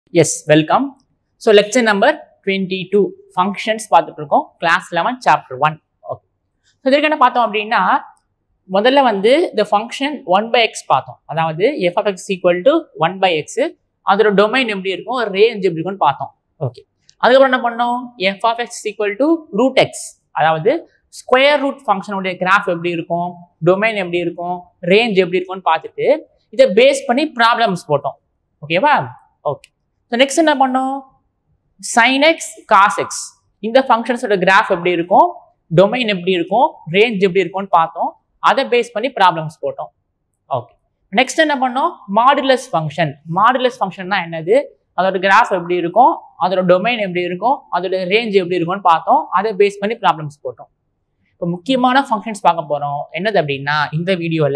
S welcome so lecture number twenty two functions பார்த்துட்டு இருக்கோம் class eleven chapter one okay so இதற்கு என்ன பார்த்தோம் அப்படின்னா முதல்ல வந்து இந்த ஃபங்க்ஷன் ஒன் பை எக்ஸ் பார்த்தோம் அதாவது f of x equal to one by x அதோட டொமைன் எப்படி இருக்கும் ரேஞ்ச் எப்படி இருக்கும்னு பார்த்தோம் ஓகே அதுக்கப்புறம் என்ன பண்ணோம் f of x equal to root x அதாவது ஸ்கொயர் ரூட் ஃபங்க்ஷனுடைய கிராஃப் எப்படி இருக்கும் டொமைன் எப்படி இருக்கும் ரேஞ்ச் எப்படி இருக்கும்னு பார்த்துட்டு இதை பேஸ் பண்ணி ப்ராப்ளம்ஸ் போட்டோம் ஓகேவா ஓகே ஸோ நெக்ஸ்ட் என்ன பண்ணோம் சைன் எக்ஸ் காஸ் எக்ஸ் இந்த ஃபங்க்ஷன்ஸோட கிராஃப் எப்படி இருக்கும் டொமைன் எப்படி இருக்கும் ரேஞ்ச் எப்படி இருக்கும்னு பார்த்தோம் அதை பேஸ் பண்ணி ப்ராப்ளம்ஸ் போட்டோம் ஓகே நெக்ஸ்ட் என்ன பண்ணோம் மாடுலஸ் ஃபங்க்ஷன் மாடுலஸ் ஃபங்க்ஷன்னா என்னது அதோட கிராஃப் எப்படி இருக்கும் அதோட டொமைன் எப்படி இருக்கும் அதோட ரேஞ்ச் எப்படி இருக்கும்னு பார்த்தோம் அதை பேஸ் பண்ணி ப்ராப்ளம்ஸ் போட்டோம் இப்போ முக்கியமான ஃபங்க்ஷன்ஸ் பார்க்க போகிறோம் என்னது அப்படின்னா இந்த வீடியோவில்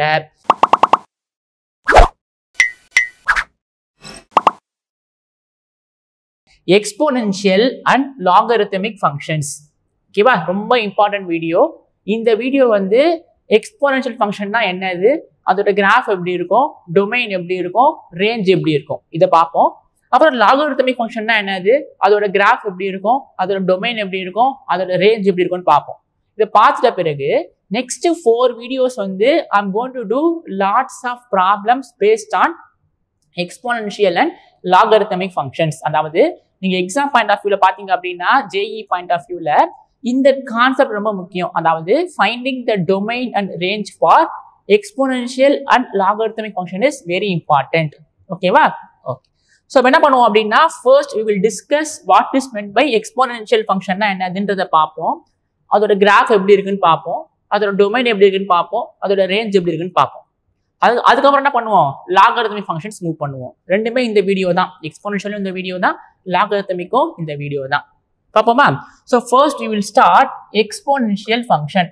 எக்ஸ்போனென்ஷியல் அண்ட் லாகரித்தமிக் ஃபங்க்ஷன்ஸ் ஓகேவா ரொம்ப இம்பார்ட்டன்ட் வீடியோ இந்த வீடியோ வந்து எக்ஸ்போனென்ஷியல் ஃபங்க்ஷன்னா என்னது அதோட கிராஃப் எப்படி இருக்கும் டொமைன் எப்படி இருக்கும் ரேஞ்ச் எப்படி இருக்கும் இதை பார்ப்போம் அப்புறம் லாகரித்தமிக் ஃபங்க்ஷன்னா என்னது அதோட கிராஃப் எப்படி இருக்கும் அதோட டொமைன் எப்படி இருக்கும் அதோட ரேஞ்ச் எப்படி இருக்கும்னு பார்ப்போம் இதை பார்த்துட்ட பிறகு நெக்ஸ்ட் ஃபோர் வீடியோஸ் வந்து I'm gonna do lots of problems based on exponential and logarithmic functions அதாவது நீங்கள் எக்ஸாம் பாயிண்ட் ஆஃப் வியூவில் பார்த்தீங்க அப்படின்னா ஜேஇ பாயிண்ட் ஆஃப் வியூவில் இந்த கான்செப்ட் ரொம்ப முக்கியம் அதாவது finding the domain and range for exponential and logarithmic function is very important ஓகேவா ஓகே ஸோ என்ன பண்ணுவோம் அப்படின்னா first we will discuss what is meant by exponential ஃபங்க்ஷன்னா என்னதுன்றதை பார்ப்போம் அதோட கிராஃப் எப்படி இருக்குன்னு பார்ப்போம் அதோட டொமைன் எப்படி இருக்குன்னு பார்ப்போம் அதோட ரேஞ்ச் எப்படி இருக்குன்னு பார்ப்போம் அது அதுக்கப்புறம் என்ன பண்ணுவோம் லாகரிதமிக் ஃபங்க்ஷன்ஸ் மூவ் பண்ணுவோம் ரெண்டுமே இந்த வீடியோ தான் எக்ஸ்போனன்ஷியலும் இந்த வீடியோ தான் லாகரிதமிக்கும் இந்த வீடியோ தான் பார்ப்போமா so first you will start exponential function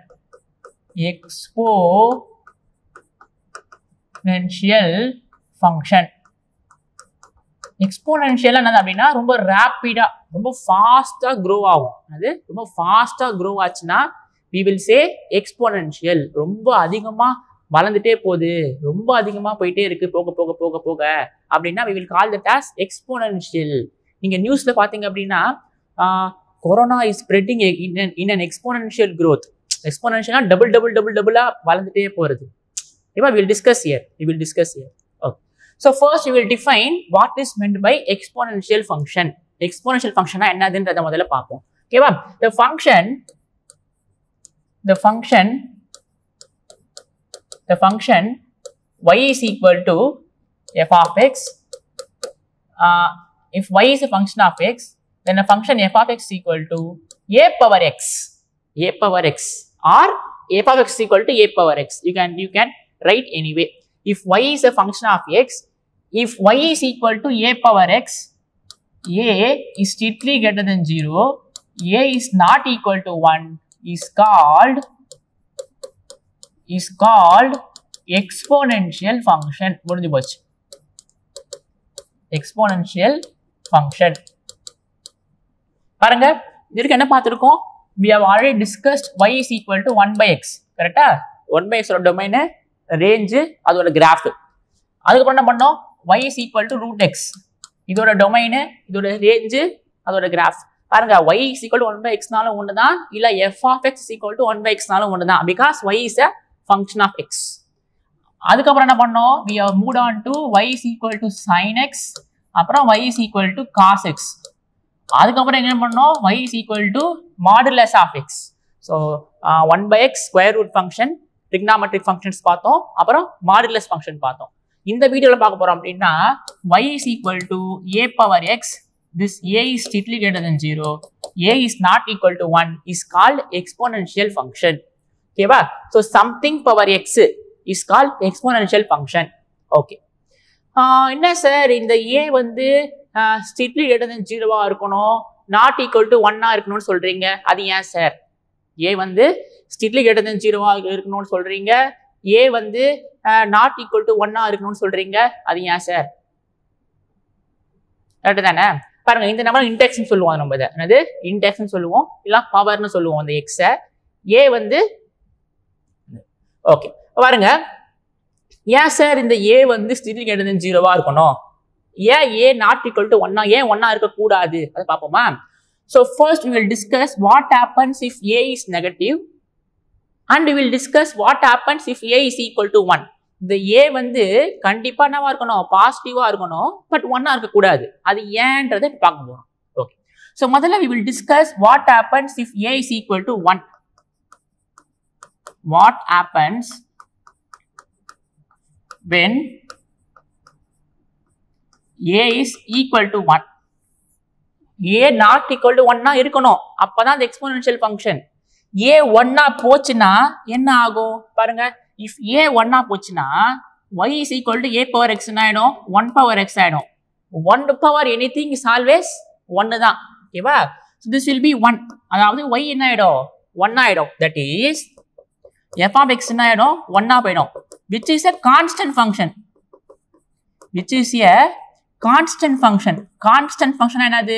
exponential function exponential என்னது அப்படின்னா ரொம்ப ரேப்பிடா ரொம்ப ஃபாஸ்டா க்ரோ ஆகும் அது ரொம்ப ஃபாஸ்டா க்ரோ ஆச்சுன்னா வி வில் சே எக்ஸ்போனன்ஷியல் ரொம்ப அதிகமா வளர்ந்துட்டே போகுது ரொம்ப அதிகமா போயிட்டே இருக்கு போக போக போக போக அப்படின்னா we will call that as exponential நீங்க நியூஸ்ல பாத்தீங்க அப்படின்னா Corona is spreading in an exponential growth எக்ஸ்போனன்ஷியலா டபுள் டபுள் டபுள் டபுளா வளர்ந்துட்டே போறது ஓகேவா will discuss here we will discuss here okay so first you will define what is meant by exponential function exponential ஃபங்க்ஷனா என்னதுன்றத முதல்ல பார்ப்போம் ஓகேவா the function the function the function y is equal to f of x. Uh, if y is a function of x, then a function f of x is equal to a power x, a power x, or f of x is equal to a power x. You can you can write anyway. If y is a function of x, if y is equal to a power x, a is strictly greater than zero, a is not equal to one, is called is called exponential function முடிஞ்சு போச்சு exponential function பாருங்க இதற்கு என்ன பார்த்துருக்கோம் we have already discussed y is equal to 1 by x கரெக்டா 1 by x ஓட domain range அதோட graph அதுக்கப்புறம் என்ன பண்ணோம் y is equal to root x இதோட டொமைனு இதோட ரேஞ்சு அதோட கிராஃப் பாருங்க y is equal to 1 by x நாலும் ஒன்று தான் இல்லை f of x is equal to 1 by x நாலும் ஒன்று தான் because y is a function of x அதுக்கப்புறம் என்ன பண்ணோம் we have moved on to y is equal to sin x அப்புறம் y is equal to cos x அதுக்கப்புறம் என்ன பண்ணோம் y is equal to modulus of x so one by x square root function trigonometric functions பார்த்தோம் அப்புறம் modulus function பார்த்தோம் இந்த வீடியோவில் பார்க்க போறோம் அப்படின்னா y is equal to a power x this a is strictly greater than 0 a is not equal to 1 is called exponential function ஓகேவா so something power x is call exponential function okay என்ன sir இந்த a வந்து strictly greater தென் ஜீரோவா இருக்கணும் not equal to ஒன்னா இருக்கணும்னு சொல்றீங்க அது ஏன் சார் ஏ வந்து ஸ்ட்ரிக்ட்லி கிரேட்டர் தென் ஜீரோவா இருக்கணும்னு சொல்றீங்க ஏ வந்து நாட் ஈக்குவல் டு ஒன்னா இருக்கணும்னு சொல்றீங்க அது ஏன் சார் கரெக்டு தானே பாருங்க இந்த நம்பர் இன்டெக்ஸ்னு சொல்லுவோம் நம்ம இதை என்னது இன்டெக்ஸ்னு சொல்லுவோம் இல்லை பவர்னு சொல்லுவோம் அந்த எக்ஸை ஏ வந்து ஓகே பாருங்க ஏன் சார் இந்த ஏ வந்து ஸ்டில் கேட்டது ஜீரோவா இருக்கணும் ஏன் ஏ நாட் ஈக்குவல் டு ஒன்னா ஏன் ஒன்னா இருக்கக்கூடாது அதை பார்ப்போமா so first will discuss what happens if a is negative and will discuss what happens if a is equal to one இந்த ஏ வந்து கண்டிப்பா என்னவா இருக்கணும் பாசிட்டிவா இருக்கணும் பட் ஒன்னா இருக்கக்கூடாது அது ஏன்றதை பார்க்க போறோம் ஓகே ஸோ முதல்ல we will discuss what happens if a is equal to one what happens when a is equal to 1 a not equal to 1 இருக்கணும் அப்பதான் அந்த எக்ஸ்போனன்ஷியல் ஃபங்க்ஷன் a ஒன்னா போச்சுன்னா என்ன ஆகும் பாருங்க இஃப் a ஒன்னா போச்சுன்னா y is equal to a power x ஆயிடும் 1 power x ஆயிடும் 1 power anything is always 1 தான் ஓகேவா so this will be 1 அதாவது y என்ன ஆயிடும் 1 ஆயிடும் that is f of x என்ன ஆயிடும் 1 போயிடும் which is a constant function which is a constant function constant function என்னது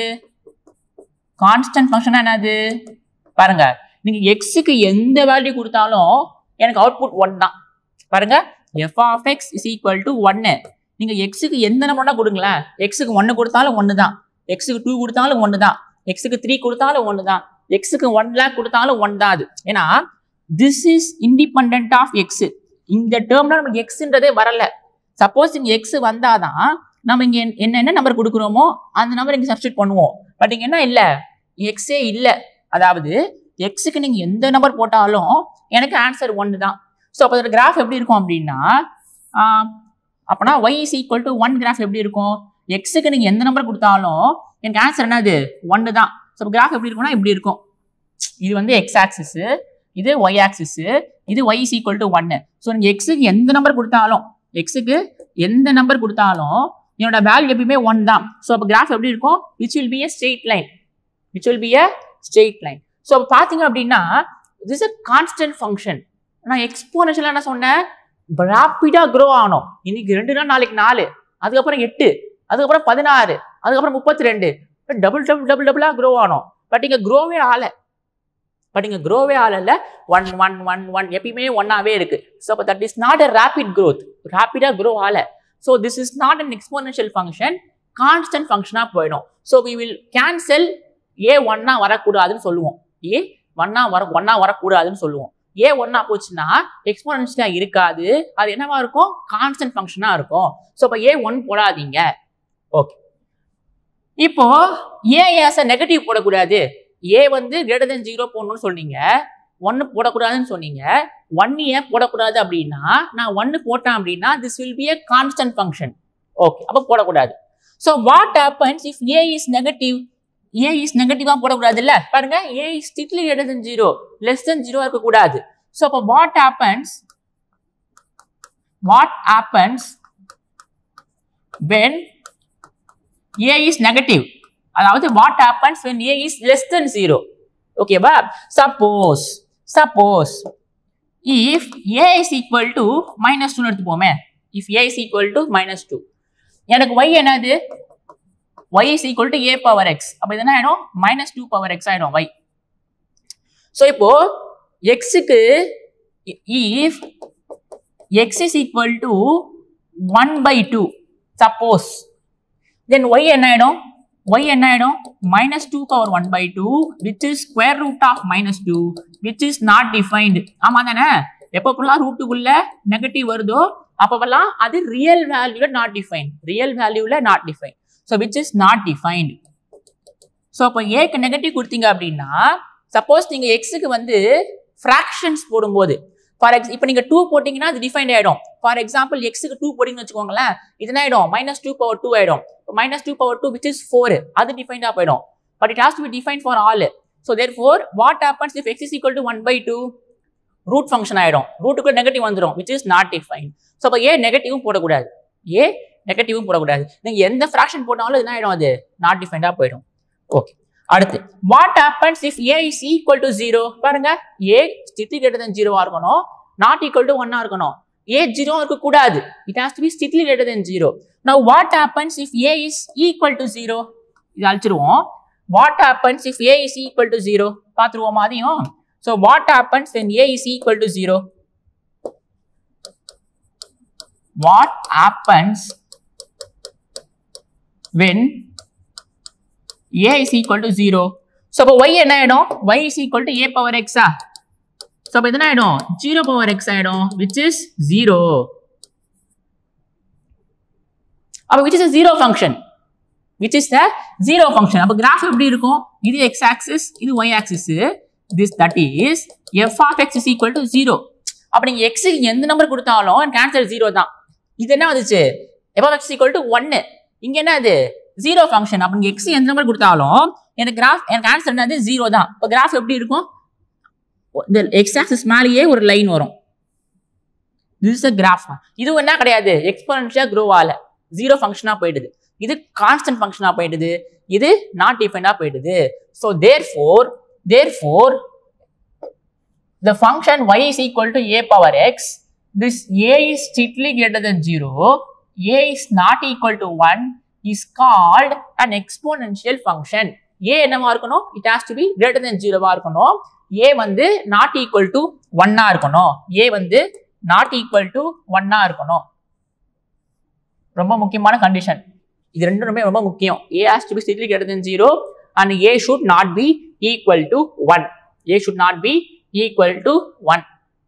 constant function என்னது பாருங்க நீங்க x க்கு எந்த வேல்யூ கொடுத்தாலும் எனக்கு அவுட்புட் 1 தான் பாருங்க f of x is equal to 1 நீங்க x க்கு எந்த நம்பர்னா கொடுங்களேன் x க்கு 1 கொடுத்தாலும் 1 தான் x க்கு 2 கொடுத்தாலும் 1 தான் x க்கு 3 கொடுத்தாலும் 1 தான் x க்கு 1 லேக் கொடுத்தாலும் 1 தான் அது ஏன்னா this is independent of x இந்த டேர்ம்ல நமக்கு எக்ஸ்ன்றதே வரல சப்போஸ் இங்க எக்ஸ் வந்தாதான் நம்ம இங்க என்ன- என்னென்ன நம்பர் கொடுக்குறோமோ அந்த நம்பர் இங்க சப்ஸ்டியூட் பண்ணுவோம் பட் இங்க என்ன இல்ல எக்ஸே இல்ல அதாவது எக்ஸுக்கு நீங்க எந்த நம்பர் போட்டாலும் எனக்கு ஆன்சர் ஒன்று தான் ஸோ அப்போ அதோட கிராஃப் எப்படி இருக்கும் அப்படின்னா ஆஹ், அப்பனா y is equal to one graph எப்படி இருக்கும் எக்ஸுக்கு நீங்க எந்த நம்பர் கொடுத்தாலும் எனக்கு ஆன்சர் என்னது ஒன்று தான் ஸோ கிராஃப் எப்படி இருக்கும்னா இப்படி இருக்கும் இது வந்து எக்ஸ் ஆக்சிஸ் இது ஒய் ஆக்சிஸ் இது ஒய் இஸ் ஈக்குவல் டு ஒன்னு ஸோ நீங்கள் எக்ஸுக்கு எந்த நம்பர் கொடுத்தாலும் எக்ஸுக்கு எந்த நம்பர் கொடுத்தாலும் என்னோட வேல்யூ எப்பயுமே ஒன் தான் ஸோ அப்போ கிராஃப் எப்படி இருக்கும் which will be a straight line which will be a straight line so அப்போ பார்த்தீங்க அப்படின்னா திஸ் a கான்ஸ்டன்ட் ஃபங்க்ஷன் நான் எக்ஸ்போனன்ஷியலாக என்ன சொன்னேன் ரேப்பிடாக க்ரோ ஆகணும் இன்னைக்கு ரெண்டு நாள் நாளைக்கு நாலு அதுக்கப்புறம் எட்டு அதுக்கப்புறம் பதினாறு அதுக்கப்புறம் முப்பத்தி ரெண்டு டபுள் டபுள் டபுள் டபுளாக க்ரோ ஆகணும் பட் இங்கே க்ரோவே ஆகலை பட் இங்கே க்ரோவே ஆகல ஒன் ஒன் ஒன் ஒன் எப்பயுமே ஒன்னாவே இருக்கு ஸோ அப்போ that is not a rapid growth ரேப்பிடாக க்ரோ ஆகல so this is not an exponential function constant ஃபங்க்ஷனாக போயிடும் so we will cancel a ஒன்னா வரக்கூடாதுன்னு சொல்லுவோம் ஏ ஒன்னா வர ஒன்னா வரக்கூடாதுன்னு சொல்லுவோம் ஏ ஒன்னா போச்சுன்னா எக்ஸ்போனன்ஷியலாக இருக்காது அது என்னவா இருக்கும் கான்ஸ்டன்ட் ஃபங்க்ஷனாக இருக்கும் ஸோ அப்போ ஏ ஒன் போடாதீங்க ஓகே இப்போ ஏ ஏச நெகட்டிவ் போடக்கூடாது ஏ வந்து கிரேட்டர் தென் ஜீரோ போடணும்னு சொன்னீங்க ஒன்று போடக்கூடாதுன்னு சொன்னீங்க ஒன் ஏன் போடக்கூடாது அப்படின்னா நான் ஒன்று போட்டேன் அப்படின்னா this will be a constant function okay அப்போ போடக்கூடாது so what happens if a is negative a is நெகட்டிவாக போடக்கூடாது இல்லை பாருங்க a is strictly greater than zero less than zero இருக்கக்கூடாது ஸோ அப்போ what happens what happens when a is negative அதாவது வாட் happens when a is less than zero ஓகேவா suppose suppose if a is equal to minus 2 எடுத்துப்போமே if a is equal to minus 2 எனக்கு y என்னது y is equal to a power x அப்ப இது என்ன ஆயிடும் minus 2 power x ஆயிடும் y ஸோ இப்போ x-க்கு if x is equal to 1 by 2 suppose then y என்ன ஆயிடும் ஒய் என்ன ஆயிடும் minus two power one by two which is square root of minus two which is not defined ஆமா தானே எப்பப்பெல்லாம் ரூட்டுக்குள்ள நெகட்டிவ் வருதோ அப்பப்பெல்லாம் அது ரியல் வேல்யூல நாட் டிஃபைன் ரியல் வேல்யூல not define so which is not defined so அப்போ ஏக்கு நெகட்டிவ் கொடுத்தீங்க அப்படின்னா சப்போஸ் நீங்கள் எக்ஸுக்கு வந்து ஃப்ராக்ஷன்ஸ் போடும்போது ஃபார் எக்ஸ் இப்போ நீங்கள் டூ போட்டிங்கன்னா அது டிஃபைன்ட் ஆகிடும் ஃபார் எக்ஸாம்பிள் எக்ஸுக்கு டூ போட்டிங்கன்னு வச்சுக்கோங்களேன் இது என்ன ஆகிடும் மைனஸ் டூ பவர் டூ ஆகிடும் minus two power two which is four அது டிஃபைண்டாக போயிடும் but it has to be define for all so therefore what happens if x is equal to one by two root function ஆகிடும் ரூட்டுக்குள்ள negative வந்துடும் which is not define so அப்போ a நெகட்டிவும் போடக்கூடாது ஏ நெகட்டிவும் போடக்கூடாது நீங்கள் எந்த ஃப்ராக்ஷன் போட்டாலும் என்ன ஆகிடும் அது நாட் டிஃபைண்டாக போயிடும் ஓகே அடுத்து what happens if a is equal to zero பாருங்க ஏ ஸ்டித்தி கிரேட்டர் தன் ஜீரோவா இருக்கணும் நாட் ஈக்குவல் டு ஒன்னா இருக்கணும் ஏ ஜீரோ இருக்கக்கூடாது it has to be strictly greater than zero now what happens if a is equal to zero இது அழிச்சிருவோம் what happens if a is equal to zero பார்த்துருவோம் அதையும் so what happens when a is equal to zero what happens when a is equal to 0 ஸோ அப்போ y என்ன ஆயிடும் y is equal to a power x ஆ so அப்போ இது என்ன ஆயிடும் 0 power x ஆயிடும் which is 0 அப்போ which is a zero function which is the zero function அப்போ கிராஃப் எப்படி இருக்கும் இது x axis இது y axis this that is f of x is equal to 0 அப்ப நீங்க x க்கு எந்த நம்பர் கொடுத்தாலும் எனக்கு ஆன்சர் 0 தான் இது என்ன வந்துச்சு f of x is equal to 1 இங்க என்ன அது ஜீரோ ஃபங்க்ஷன் அப்ப நீங்க x எந்த நம்பர் கொடுத்தாலும் எனக்கு கிராஃப் எனக்கு ஆன்சர் என்னது 0 தான் இப்போ கிராஃப் எப்படி இருக்கும் இந்த x axis மேலேயே ஒரு லைன் வரும் this is a graph இது என்ன கிடையாது எக்ஸ்போனன்ஷியா க்ரோ ஆகல ஜீரோ ஃபங்க்ஷனா போயிடுது இது கான்ஸ்டன்ட் ஃபங்க்ஷனா போயிடுது இது நாட் டிஃபைனா போயிடுது so therefore therefore the function y is equal to a power x this a is strictly greater than 0 a is not equal to 1 is called an exponential function a என்னவா இருக்கணும் it has to be greater than 0 வா இருக்கணும் a வந்து not equal to 1 ஆ இருக்கணும் a வந்து not equal to 1 ஆ இருக்கணும் ரொம்ப முக்கியமான கண்டிஷன் இது ரெண்டுமே ரொம்ப முக்கியம் a has to be strictly greater than 0 and a should not be equal to 1 a should not be equal to 1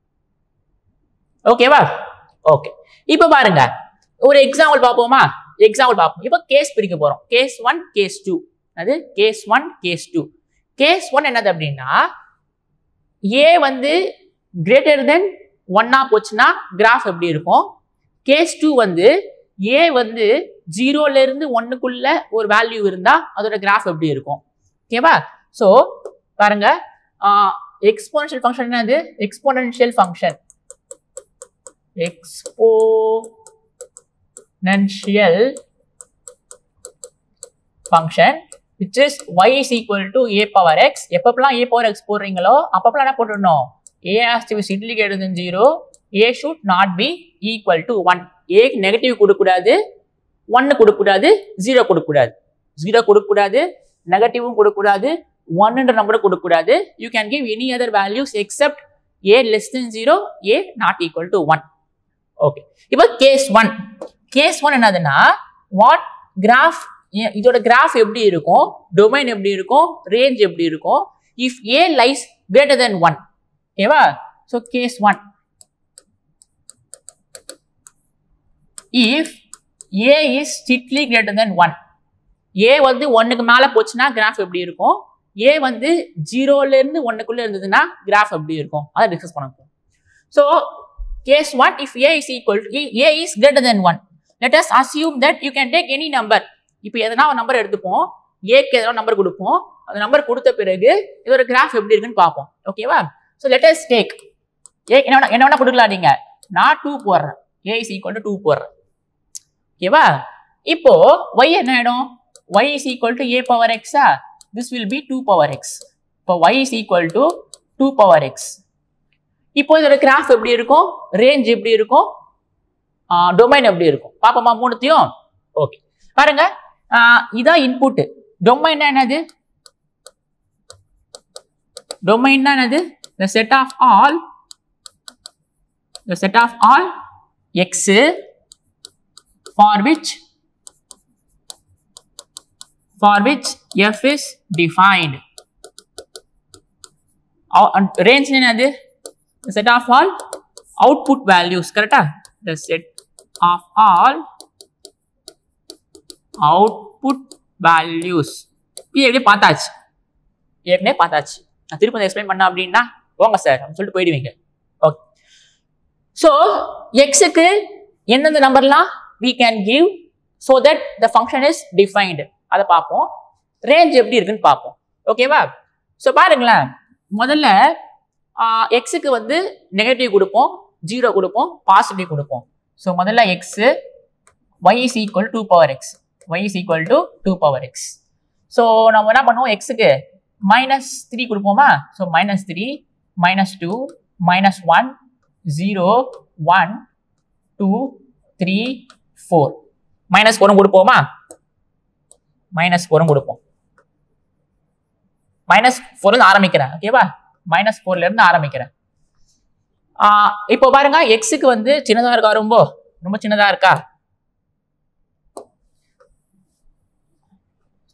ஓகேவா ஓகே இப்போ பாருங்க ஒரு எக்ஸாம்பிள் பார்ப்போமா எக்ஸாம்பிள் பார்ப்போம் இப்போ கேஸ் பிரிக்க போறோம் கேஸ் ஒன் கேஸ் டூ அது case one case two case one என்னது அப்படின்னா ஏ வந்து கிரேட்டர் தென் ஒன்னா போச்சுன்னா கிராஃப் எப்படி இருக்கும் கேஸ் டூ வந்து ஏ வந்து ஜீரோல இருந்து ஒன்னுக்குள்ள ஒரு வேல்யூ இருந்தா அதோட கிராஃப் எப்படி இருக்கும் ஓகேவா ஸோ பாருங்க எக்ஸ்போனன்ஷியல் ஃபங்க்ஷன் என்னது exponential function exponential function which is y is equal to a power x எப்பப்பெல்லாம் a power x போடுறீங்களோ அப்பப்பெல்லாம் என்ன போட்டுடணும் a has to be strictly greater than 0 a should not be equal to 1 a க்கு negative கொடுக்கக்கூடாது ஒன்னு கொடுக்கக்கூடாது zero கொடுக்கக்கூடாது ஜீரோ கொடுக்கக்கூடாது நெகட்டிவும் கொடுக்கக்கூடாது ஒன்னுன்ற நம்பரை கொடுக்கக்கூடாது you can give any other values except a less than zero a not equal to one okay இப்போ கேஸ் ஒன் கேஸ் ஒன் என்னதுன்னா வாட் கிராஃப் இதோட கிராஃப் எப்படி இருக்கும் டொமைன் எப்படி இருக்கும் ரேஞ்ச் எப்படி இருக்கும் if a lies greater than one ஓகேவா so case one if a is strictly greater than one a வந்து ஒன்னுக்கு மேலே போச்சுன்னா கிராஃப் எப்படி இருக்கும் ஏ வந்து ஜீரோல இருந்து ஒன்னுக்குள்ள இருந்ததுன்னா கிராஃப் எப்படி இருக்கும் அதை டிஸ்கஸ் பண்ண போறோம் so case one if a is equal to a is greater than one let us assume that you can take any number இப்போ எதனா ஒரு நம்பர் எடுத்துப்போம் ஏக்கு எதனா நம்பர் கொடுப்போம் அந்த நம்பர் கொடுத்த பிறகு இதோட கிராஃப் எப்படி இருக்குன்னு பார்ப்போம் ஓகேவா so let us take a என்ன வேணா என்ன வேணா கொடுக்கலாம் நீங்க நான் டூ போடுறேன் a is equal to two போடுறேன் ஓகேவா இப்போ ஒய் என்ன ஆயிடும் y is equal to a power எக்ஸா this will be 2 power x இப்போ y is equal to 2 power x இப்போ இதோட கிராஃப் எப்படி இருக்கும் ரேஞ்ச் எப்படி இருக்கும் டொமைன் எப்படி இருக்கும் பாப்போமா மூணுத்தையும் ஓகே பாருங்க இதான் இன்புட் டொமைன் என்னது டொமைன் என்னது the set of all the set of all x for which for which f is defined. Range என்னது the set of all output values கரெக்டா the set of all output values இது எப்படி பார்த்தாச்சு ஏற்கனவே பார்த்தாச்சு நான் திருப்பி எக்ஸ்பிளைன் பண்ண அப்படின்னா போங்க சார் அப்படின்னு சொல்லிட்டு போயிடுவீங்க ஓகே ஸோ எக்ஸுக்கு எந்தெந்த நம்பர்லாம் we can give so that the function is defined அதை பார்ப்போம் ரேஞ்ச் எப்படி இருக்குன்னு பார்ப்போம் ஓகேவா ஸோ பாருங்களேன் முதல்ல எக்ஸுக்கு வந்து நெகட்டிவ் கொடுப்போம் ஜீரோ கொடுப்போம் பாசிட்டிவ் கொடுப்போம் ஸோ முதல்ல x y is equal two power x y is equal to two power x so நம்ம என்ன பண்ணுவோம் எக்ஸுக்கு மைனஸ் த்ரீ கொடுப்போமா so minus three minus two minus one zero one two three four minus ஃபோரும் கொடுப்போமா minus ஃபோரும் கொடுப்போம் minus ஃபோர்ல ஆரம்பிக்கிறேன் ஓகேவா மைனஸ் ஃபோர்ல இருந்து ஆரம்பிக்கிறேன் இப்போ பாருங்க எக்ஸுக்கு வந்து சின்னதா இருக்கா ரொம்ப ரொம்ப சின்னதா இருக்கா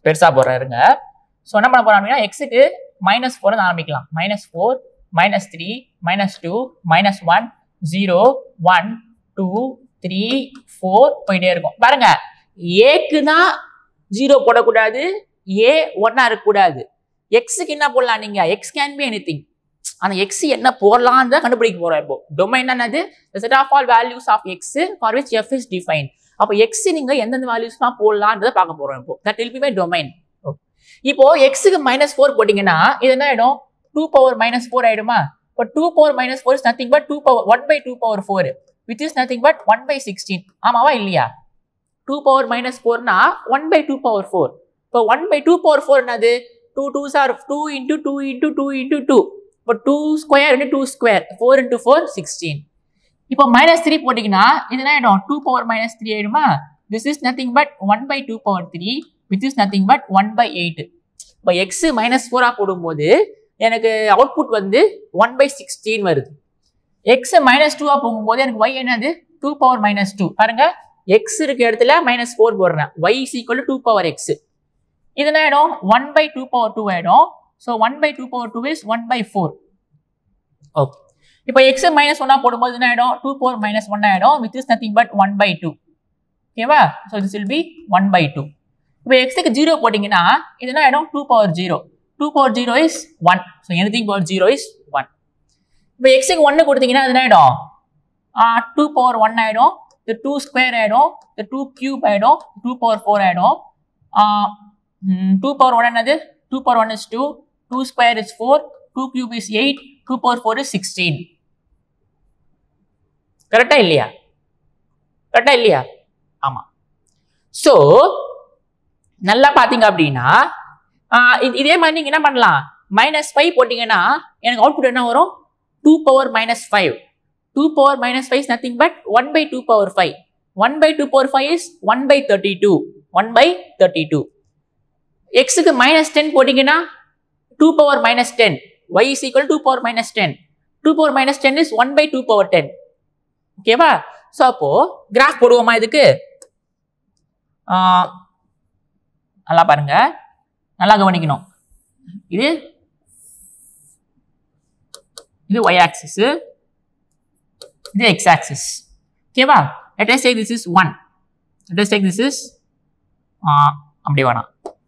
பெருசா போடுறாருங்க ஸோ என்ன பண்ண போறோம் அப்படின்னா எக்ஸுக்கு மைனஸ் ஃபோர் ஆரம்பிக்கலாம் minus four minus three minus two minus one zero one two three four போயிட்டே இருக்கும் பாருங்க ஏக்கு தான் ஜீரோ போடக்கூடாது ஏ ஒன்னா இருக்கக்கூடாது எக்ஸுக்கு என்ன போடலாம் நீங்க x can be any thing ஆனா எக்ஸ் என்ன போடலான்னு தான் கண்டுபிடிக்க போறோம் இப்போ டொமைன் என்னது set of all values of x for which f is define அப்போ எக்ஸ் நீங்க எந்தெந்த வேல்யூஸ்லாம் போடலான்றதை பார்க்க போறோம் இப்போ that will be my domain இப்போ எக்ஸுக்கு மைனஸ் ஃபோர் போட்டீங்கன்னா இது என்ன ஆயிடும் டூ பவர் மைனஸ் ஃபோர் ஆயிடுமா இப்போ two power minus four is nothing but two power one by two power four which is nothing but one by sixteen ஆமாவா இல்லையா டூ பவர் மைனஸ் ஃபோர்னா one by two power four இப்போ one by two power four என்னது two two sir two into two into two into two இப்போ two square into two square four into four sixteen இப்போ minus three போட்டிங்கன்னா இது என்ன ஆகிடும் two power minus three ஆயிடுமா this is nothing but one by two power three which is nothing but one by eight இப்போ x minus ஃபோராக போடும்போது எனக்கு அவுட்புட் வந்து ஒன் பை சிக்ஸ்டீன் வருது எக்ஸ் மைனஸ் டூவாக போகும்போது எனக்கு ஒய் என்னது டூ பவர் மைனஸ் டூ பாருங்க எக்ஸ் இருக்க இடத்துல மைனஸ் ஃபோர் போடுறேன் y is equal two power x இது என்ன ஆகிடும் one by two power two ஆகிடும் so one by two power two is one by four okay இப்போ எக்ஸ் மைனஸ் ஒன்னா போடும்போது என்ன ஆகிடும் டூ பவர் மைனஸ் ஒன் ஆகிடும் which is nothing but one by two ஓகேவா so this will be one by two இப்போ எக்ஸுக்கு zero போட்டிங்கன்னா இது என்ன ஆகிடும் two power zero two power zero is one so anything power zero is one இப்போ எக்ஸுக்கு ஒன்று கொடுத்தீங்கன்னா அது என்ன ஆகிடும் டூ பவர் ஒன் ஆகிடும் இந்த டூ ஸ்கொயர் ஆகிடும் இந்த டூ கியூப் ஆகிடும் டூ பவர் ஃபோர் ஆகிடும் டூ பவர் ஒன் என்னது two power one is two two square is four two cube is eight two power four is sixteen கரெக்டா இல்லையா கரெக்டா இல்லையா ஆமா ஸோ நல்லா பார்த்தீங்க அப்படின்னா ஆஹ் இது- இதே மாதிரி நீங்க என்ன பண்ணலாம் மைனஸ் ஃபைவ் போட்டீங்கன்னா எனக்கு அவுட்புட் என்ன வரும் two power minus five two power minus five is nothing but one by two power five one by two power five is one by thirty two one by thirty two எக்ஸுக்கு minus ten போட்டிங்கன்னா two power minus ten y is equal two power minus ten two power minus ten is one by two power ten ஓகேவா so அப்போ graph போடுவோமா இதுக்கு ஆஹ் நல்லா பாருங்க நல்லா கவனிக்கணும் இது இது ஒய் ஆக்சிஸ் இது எக்ஸ் ஆக்சிஸ் ஓகேவா let us say this is 1 let us take this is uh, அப்படி வேணாம்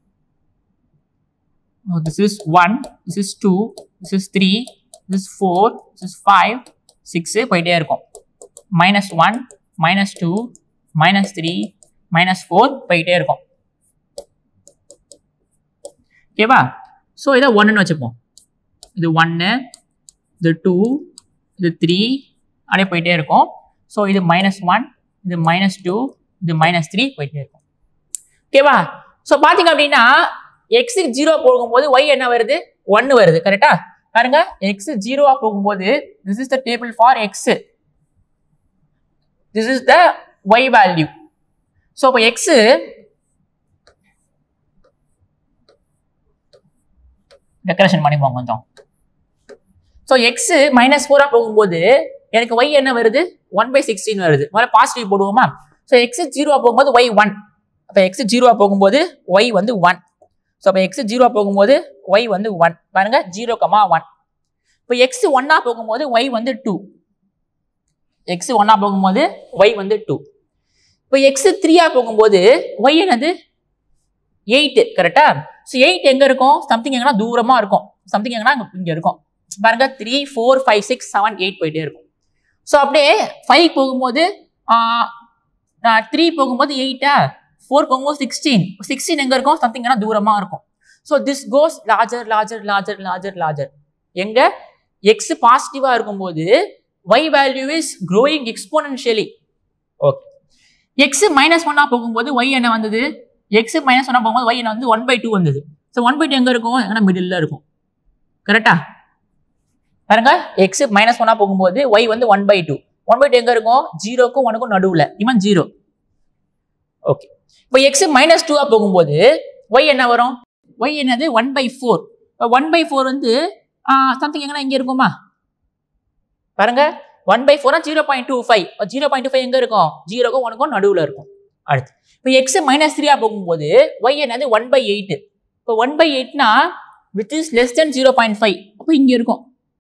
Oh, this is 1 this is 2 this is 3 this is 4 this is 5 6 போயிட்டே இருக்கும் minus one minus two minus three minus four போயிட்டே இருக்கும் ஓகேவா so இதை ஒன்றுன்னு வச்சுப்போம் இது ஒன்று இது டூ இது த்ரீ அப்படியே போயிட்டே இருக்கும் ஸோ இது மைனஸ் ஒன் இது மைனஸ் டூ இது மைனஸ் த்ரீ போயிட்டே இருக்கும் ஓகேவா ஸோ பார்த்தீங்க அப்படின்னா எக்ஸுக்கு ஜீரோ போகும்போது ஒய் என்ன வருது ஒன்று வருது கரெக்டா பாருங்க எக்ஸ் ஜீரோவா போகும்போது this is the table for x this is the y value so இப்போ எக்ஸ் டெக்கரேஷன் பண்ணிப்போம் கொஞ்சம் ஸோ எக்ஸ் மைனஸ் ஃபோராக போகும்போது எனக்கு ஒய் என்ன வருது ஒன் பை சிக்ஸ்டீன் வருது முதல்ல பாசிட்டிவ் போடுவோமா ஸோ எக்ஸ் ஜீரோவாக போகும்போது ஒய் ஒன் அப்போ எக்ஸ் ஜீரோவாக போகும்போது ஒய் வந்து ஒன் ஸோ அப்போ எக்ஸ் ஜீரோவாக போகும்போது ஒய் வந்து ஒன் பாருங்க ஜீரோ கமா ஒன் இப்போ எக்ஸ் ஒன்னாக போகும்போது ஒய் வந்து டூ எக்ஸ் ஒன்னாக போகும்போது ஒய் வந்து டூ இப்போ எக்ஸ் த்ரீயாக போகும்போது ஒய் என்னது எயிட் கரெக்டா ஸோ எயிட் எங்கே இருக்கும் சம்திங் எங்கன்னா தூரமாக இருக்கும் சம்திங் எங்கன்னா இங்கே இருக்கும் பாருங்க three four five six seven eight போயிட்டே இருக்கும் ஸோ அப்படியே ஃபைவ் போகும்போது த்ரீ போகும்போது எயிட்டா ஃபோர் போகும்போது சிக்ஸ்டீன் சிக்ஸ்டீன் எங்கே இருக்கும் சம்திங் எங்கன்னா தூரமாக இருக்கும் so this goes larger larger larger larger larger எங்க எக்ஸ் பாசிட்டிவாக இருக்கும்போது y value is growing exponentially okay x minus ஒன்னாக போகும்போது ஒய் என்ன வந்தது எக்ஸ் மைனஸ் ஒன்னாக போகும்போது ஒய் என்ன வந்து ஒன் பை டூ வந்தது ஸோ ஒன் பை டூ எங்கே இருக்கும் எங்கன்னா மிடில் இருக்கும் கரெக்டா பாருங்க எக்ஸ் மைனஸ் ஒன்னா போகும்போது ஒய் வந்து one by two one by two எங்க இருக்கும் ஜீரோக்கும் ஒனுக்கும் நடுவுல இவன் ஜீரோ ஓகே இப்போ எக்ஸ் மைனஸ் டூவா போகும்போது ஒய் என்ன வரும் ஒய் என்னது one by four one by four வந்து சம்திங் எங்கன்னா இங்க இருக்குமா பாருங்க ஒன் பை ஃபோர்னா zero point two five zero point two five எங்க இருக்கும் ஜீரோக்கும் ஒனுக்கும் நடுவுல இருக்கும் அடுத்து இப்போ எக்ஸ் மைனஸ் த்ரீயா போகும்போது ஒய் என்னது ஒன் பை எயிட் இப்போ ஒன் பை எயிட்னா which is less than zero point five அப்போ இங்கே இருக்கும்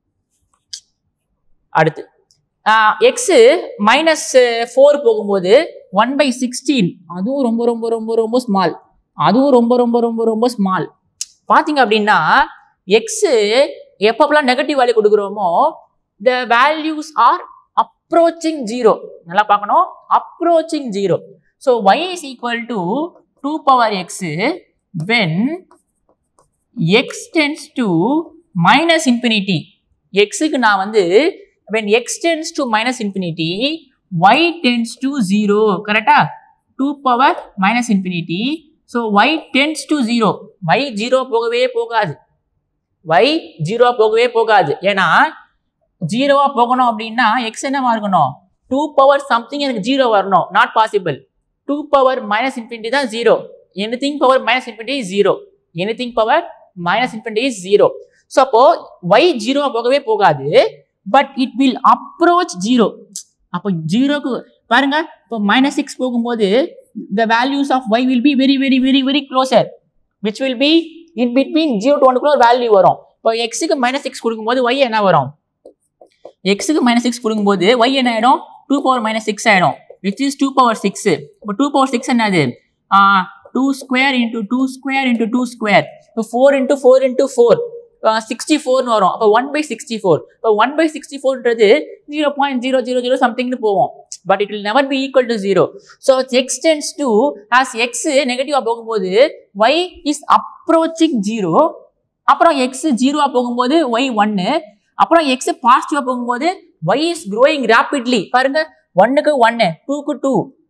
அடுத்து எக்ஸு மைனஸ் ஃபோர் போகும்போது ஒன் பை சிக்ஸ்டீன் அதுவும் ரொம்ப ரொம்ப ரொம்ப ரொம்ப ஸ்மால் அதுவும் ரொம்ப ரொம்ப ரொம்ப ரொம்ப ஸ்மால் பார்த்தீங்க அப்படின்னா எக்ஸு எப்பப்பெல்லாம் நெகட்டிவ் வேல்யூ கொடுக்குறோமோ the values are approaching zero நல்லா பார்க்கணும் approaching zero so y is equal to two power x when x tends to minus infinity எக்ஸுக்கு நான் வந்து when x tends to minus infinity y tends to 0 கரெக்டா 2 power minus infinity so y tends to 0 y 0 போகவே போகாது y 0 போகவே போகாது ஏன்னா ஜீரோவா போகணும் அப்படின்னா எக்ஸ் என்னவா இருக்கணும் டூ பவர் சம்திங் எனக்கு ஜீரோ வரணும் not possible two power minus infinity தான் zero any thing power minus infinity zero any thing power minus infinity zero so அப்போ ஒய் ஜீரோவா போகவே போகாது but it will approach zero அப்போ ஜீரோக்கு பாருங்க இப்போ மைனஸ் சிக்ஸ் போகும்போது the values of y will be very very very very closer which will be in between zero to ஒன்னுக்குள்ள ஒரு வேல்யூ வரும் இப்போ எக்ஸுக்கு மைனஸ் சிக்ஸ் கொடுக்கும்போது ஒய் என்ன வரும் எக்ஸுக்கு மைனஸ் சிக்ஸ் கொடுக்கும்போது ஒய் என்ன ஆயிடும் டூ பவர் மைனஸ் சிக்ஸ் ஆயிடும் which is two power six இப்போ டூ பவர் சிக்ஸ் என்னது two square into two square into two square இப்போ four into four into four sixty ஃபோர்னு வரும் அப்போ ஒன் பை சிக்ஸ்டி ஃபோர் இப்போ ஒன் பை சிக்ஸ்டி ஃபோர்ன்றது zero point zero zero zero சம்திங்னு போவோம் but it will never be equal to zero so x tends to as x நெகட்டிவாக போகும்போது y is approaching zero அப்புறம் எக்ஸ் ஜீரோவாக போகும்போது Y ஒன்று அப்புறம் எக்ஸ் பாசிட்டிவாக போகும்போது ஒய் இஸ் க்ரோயிங் ரேப்பிட்லி பாருங்க ஒன்னுக்கு ஒன்று டூக்கு டூ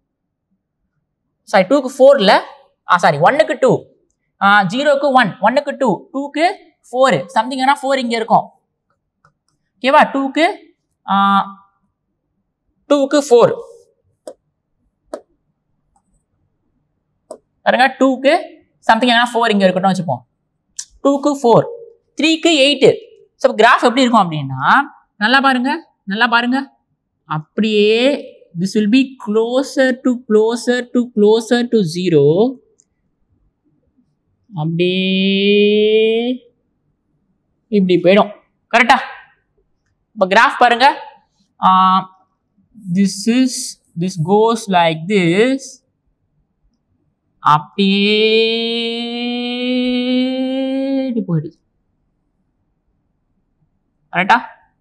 சாரி டூக்கு ஃபோரில் ஆ சாரி ஒன்னுக்கு டூ ஜீரோக்கு ஒன் ஒன்னுக்கு டூ டூக்கு ஃபோரு சம்திங் ஆனால் ஃபோர் இங்கே இருக்கும் ஓகேவா டூக்கு டூக்கு ஃபோர் பாருங்க டூக்கு சம்திங் ஆனால் ஃபோர் இங்கே இருக்கட்டும் வச்சுப்போம் டூக்கு ஃபோர் த்ரீக்கு எயிட்டு ஸோ கிராஃப் எப்படி இருக்கும் அப்படின்னா நல்லா பாருங்க நல்லா பாருங்க அப்படியே this will be closer to closer to closer to zero அப்படியே இப்படி போயிடும் கரெக்டா இப்போ கிராஃப் பாருங்க this is this goes like this அப்படியே இப்படி போயிடுது கரெக்டா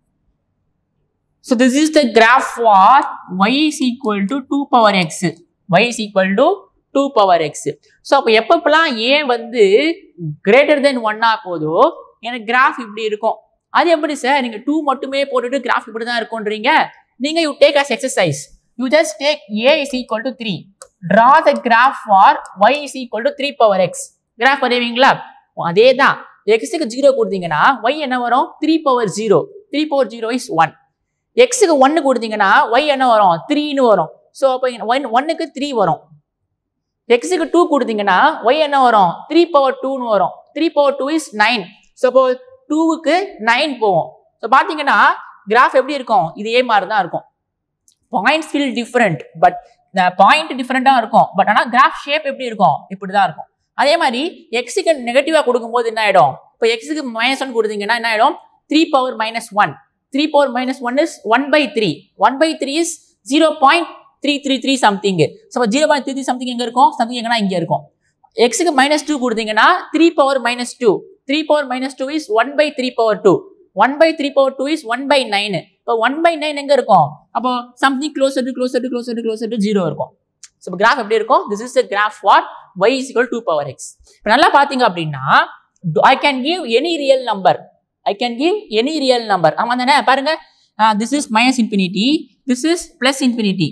so this is the graph for y is equal to two power x y is equal to two power x so அப்போ எப்பப்பெல்லாம் ஏன் வந்து கிரேட்டர் தென் ஒன்னா போதோ எனக்கு கிராஃப் இப்படி இருக்கும் அது எப்படி சார் நீங்க டூ மட்டுமே போட்டுட்டு கிராஃப் இப்படி தான் இருக்கும்ன்றீங்க நீங்க you take as exercise you just take a is equal to three draw the graph for y is equal to three power x graph வரைவீங்களா அதே தான் எக்ஸுக்கு ஜீரோ கொடுத்தீங்கன்னா ஒய் என்ன வரும் three power zero three power zero is one எக்ஸுக்கு ஒன்று கொடுத்தீங்கன்னா ஒய் என்ன வரும் த்ரீன்னு வரும் ஸோ அப்போ ஒன் ஒன்னுக்கு த்ரீ வரும் எக்ஸுக்கு டூ கொடுத்தீங்கன்னா ஒய் என்ன வரும் த்ரீ பவர் டூன்னு வரும் three power two is nine so இப்போ டூவுக்கு நைன் போவோம் ஸோ பார்த்தீங்கன்னா கிராஃப் எப்படி இருக்கும் இதே மாதிரி தான் இருக்கும் points feel different but point டிஃப்ரெண்ட்டாக இருக்கும் பட் ஆனால் கிராஃப் ஷேப் எப்படி இருக்கும் இப்படி தான் இருக்கும் அதே மாதிரி எக்ஸுக்கு நெகட்டிவாக கொடுக்கும்போது என்ன ஆகிடும் இப்போ எக்ஸுக்கு மைனஸ் ஒன் கொடுத்தீங்கன்னா என்ன ஆகிடும் three power minus one three power minus one is one by three one by three is zero point three three three something so zero point three three something எங்கே இருக்கும் சம்திங் எங்கன்னா இங்கே இருக்கும் எக்ஸுக்கு minus two கொடுத்தீங்கன்னா three power minus two three power minus two is one by three power two one by three power two is one by nine இப்போ one by nine எங்கே இருக்கும் அப்போ something closer to closer to closer to closer to zero இருக்கும் so இப்போ graph எப்படி இருக்கும் this is the graph for y is equal to power x இப்போ நல்லா பார்த்தீங்க அப்படின்னா I can give any real number I can give any real number ஆமாம் தானே பாருங்க this is minus infinity this is plus infinity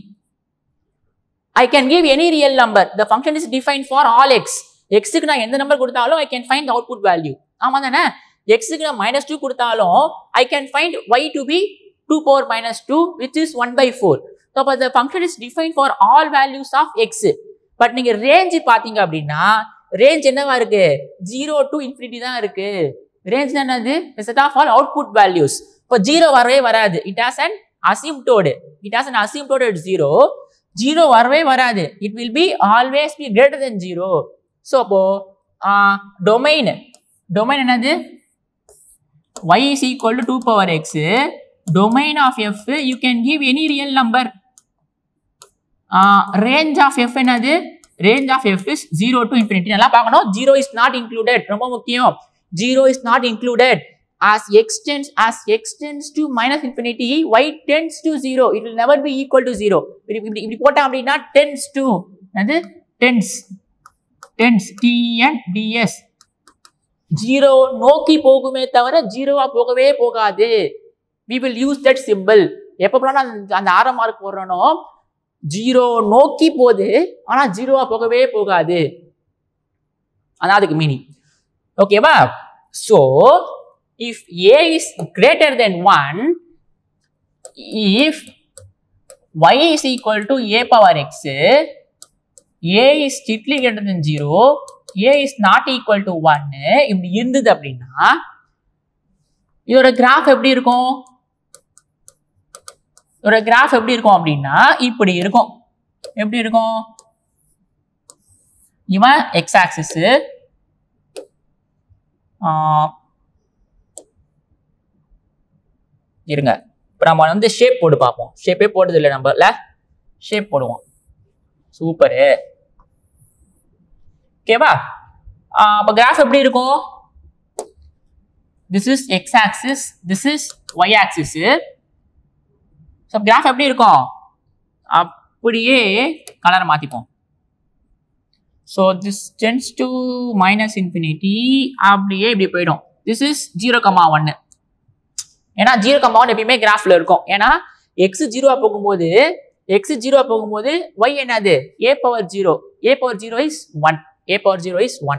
I can give any real number the function is define for all x எக்ஸுக்கு நான் எந்த number கொடுத்தாலும் I can find output value ஆமாம் தானே எக்ஸுக்கு நான் மைனஸ் டூ கொடுத்தாலும் I can find y to be two power minus two which is one by four so அப்போ the function is define for all values of x but நீங்கள் range பார்த்தீங்க அப்படின்னா range என்னவா இருக்கு ஜீரோ டு இன்ஃபினிட்டி தான் இருக்கு range என்னது set of all output values இப்போ ஜீரோ வரவே வராது it has an asymptote it has an asymptote zero zero வரவே வராது it will be always be greater than zero so அப்போ டொமைன் டொமைன் என்னது y is equal to 2 power x domain of f you can give any real number uh, range of f என்னது range of f is 0 to infinity நல்லா பார்க்கணும் 0 is not included ரொம்ப முக்கியம் 0 is not included as x tends as x tends to minus infinity y tends to 0 it will never be equal to 0 இப்படி இப்படி இப்படி போட்டோம் அப்படின்னா tends to அது tends tends t n d s zero நோக்கி போகுமே தவிர ஜீரோவா போகவே போகாது we will use that simple எப்பப்பெல்லாம் நான் அந்த- அந்த ஆரம் மார்க் போடுறனோ ஜீரோ நோக்கி போகுது ஆனா ஜீரோவா போகவே போகாது அதான் அதுக்கு மீனிங் ஓகேவா so if a is greater than one if y is equal to a power x a is strictly greater than 0 a is not equal to 1 இப்படி இருந்தது அப்படின்னா இதோட கிராஃப் எப்படி இருக்கும் இதோட கிராஃப் எப்படி இருக்கும் அப்படின்னா இப்படி இருக்கும் எப்படி இருக்கும் இவன் எக்ஸ் ஆக்சிஸ் இருங்க இப்போ நம்ம வந்து ஷேப் போட்டு பார்ப்போம் ஷேப்பே போடுறது இல்லை நம்மள ஷேப் போடுவோம் சூப்பரு ஓகேவா அப்போ கிராஃப் எப்படி இருக்கும் this is x axis this is y axis so graph எப்படி இருக்கும் அப்படியே கலரை மாற்றிப்போம் so this tends to minus infinity அப்படியே இப்படி போயிடும் திஸ் இஸ் ஜீரோ கமா ஒன்று ஏன்னா ஜீரோ கமா ஒன் எப்பயுமே கிராஃப்ல இருக்கும் ஏன்னா எக்ஸ் ஜீரோவா போகும்போது எக்ஸ் ஜீரோவா போகும்போது ஒய் என்னது a power zero a power zero is one a power 0 is 1.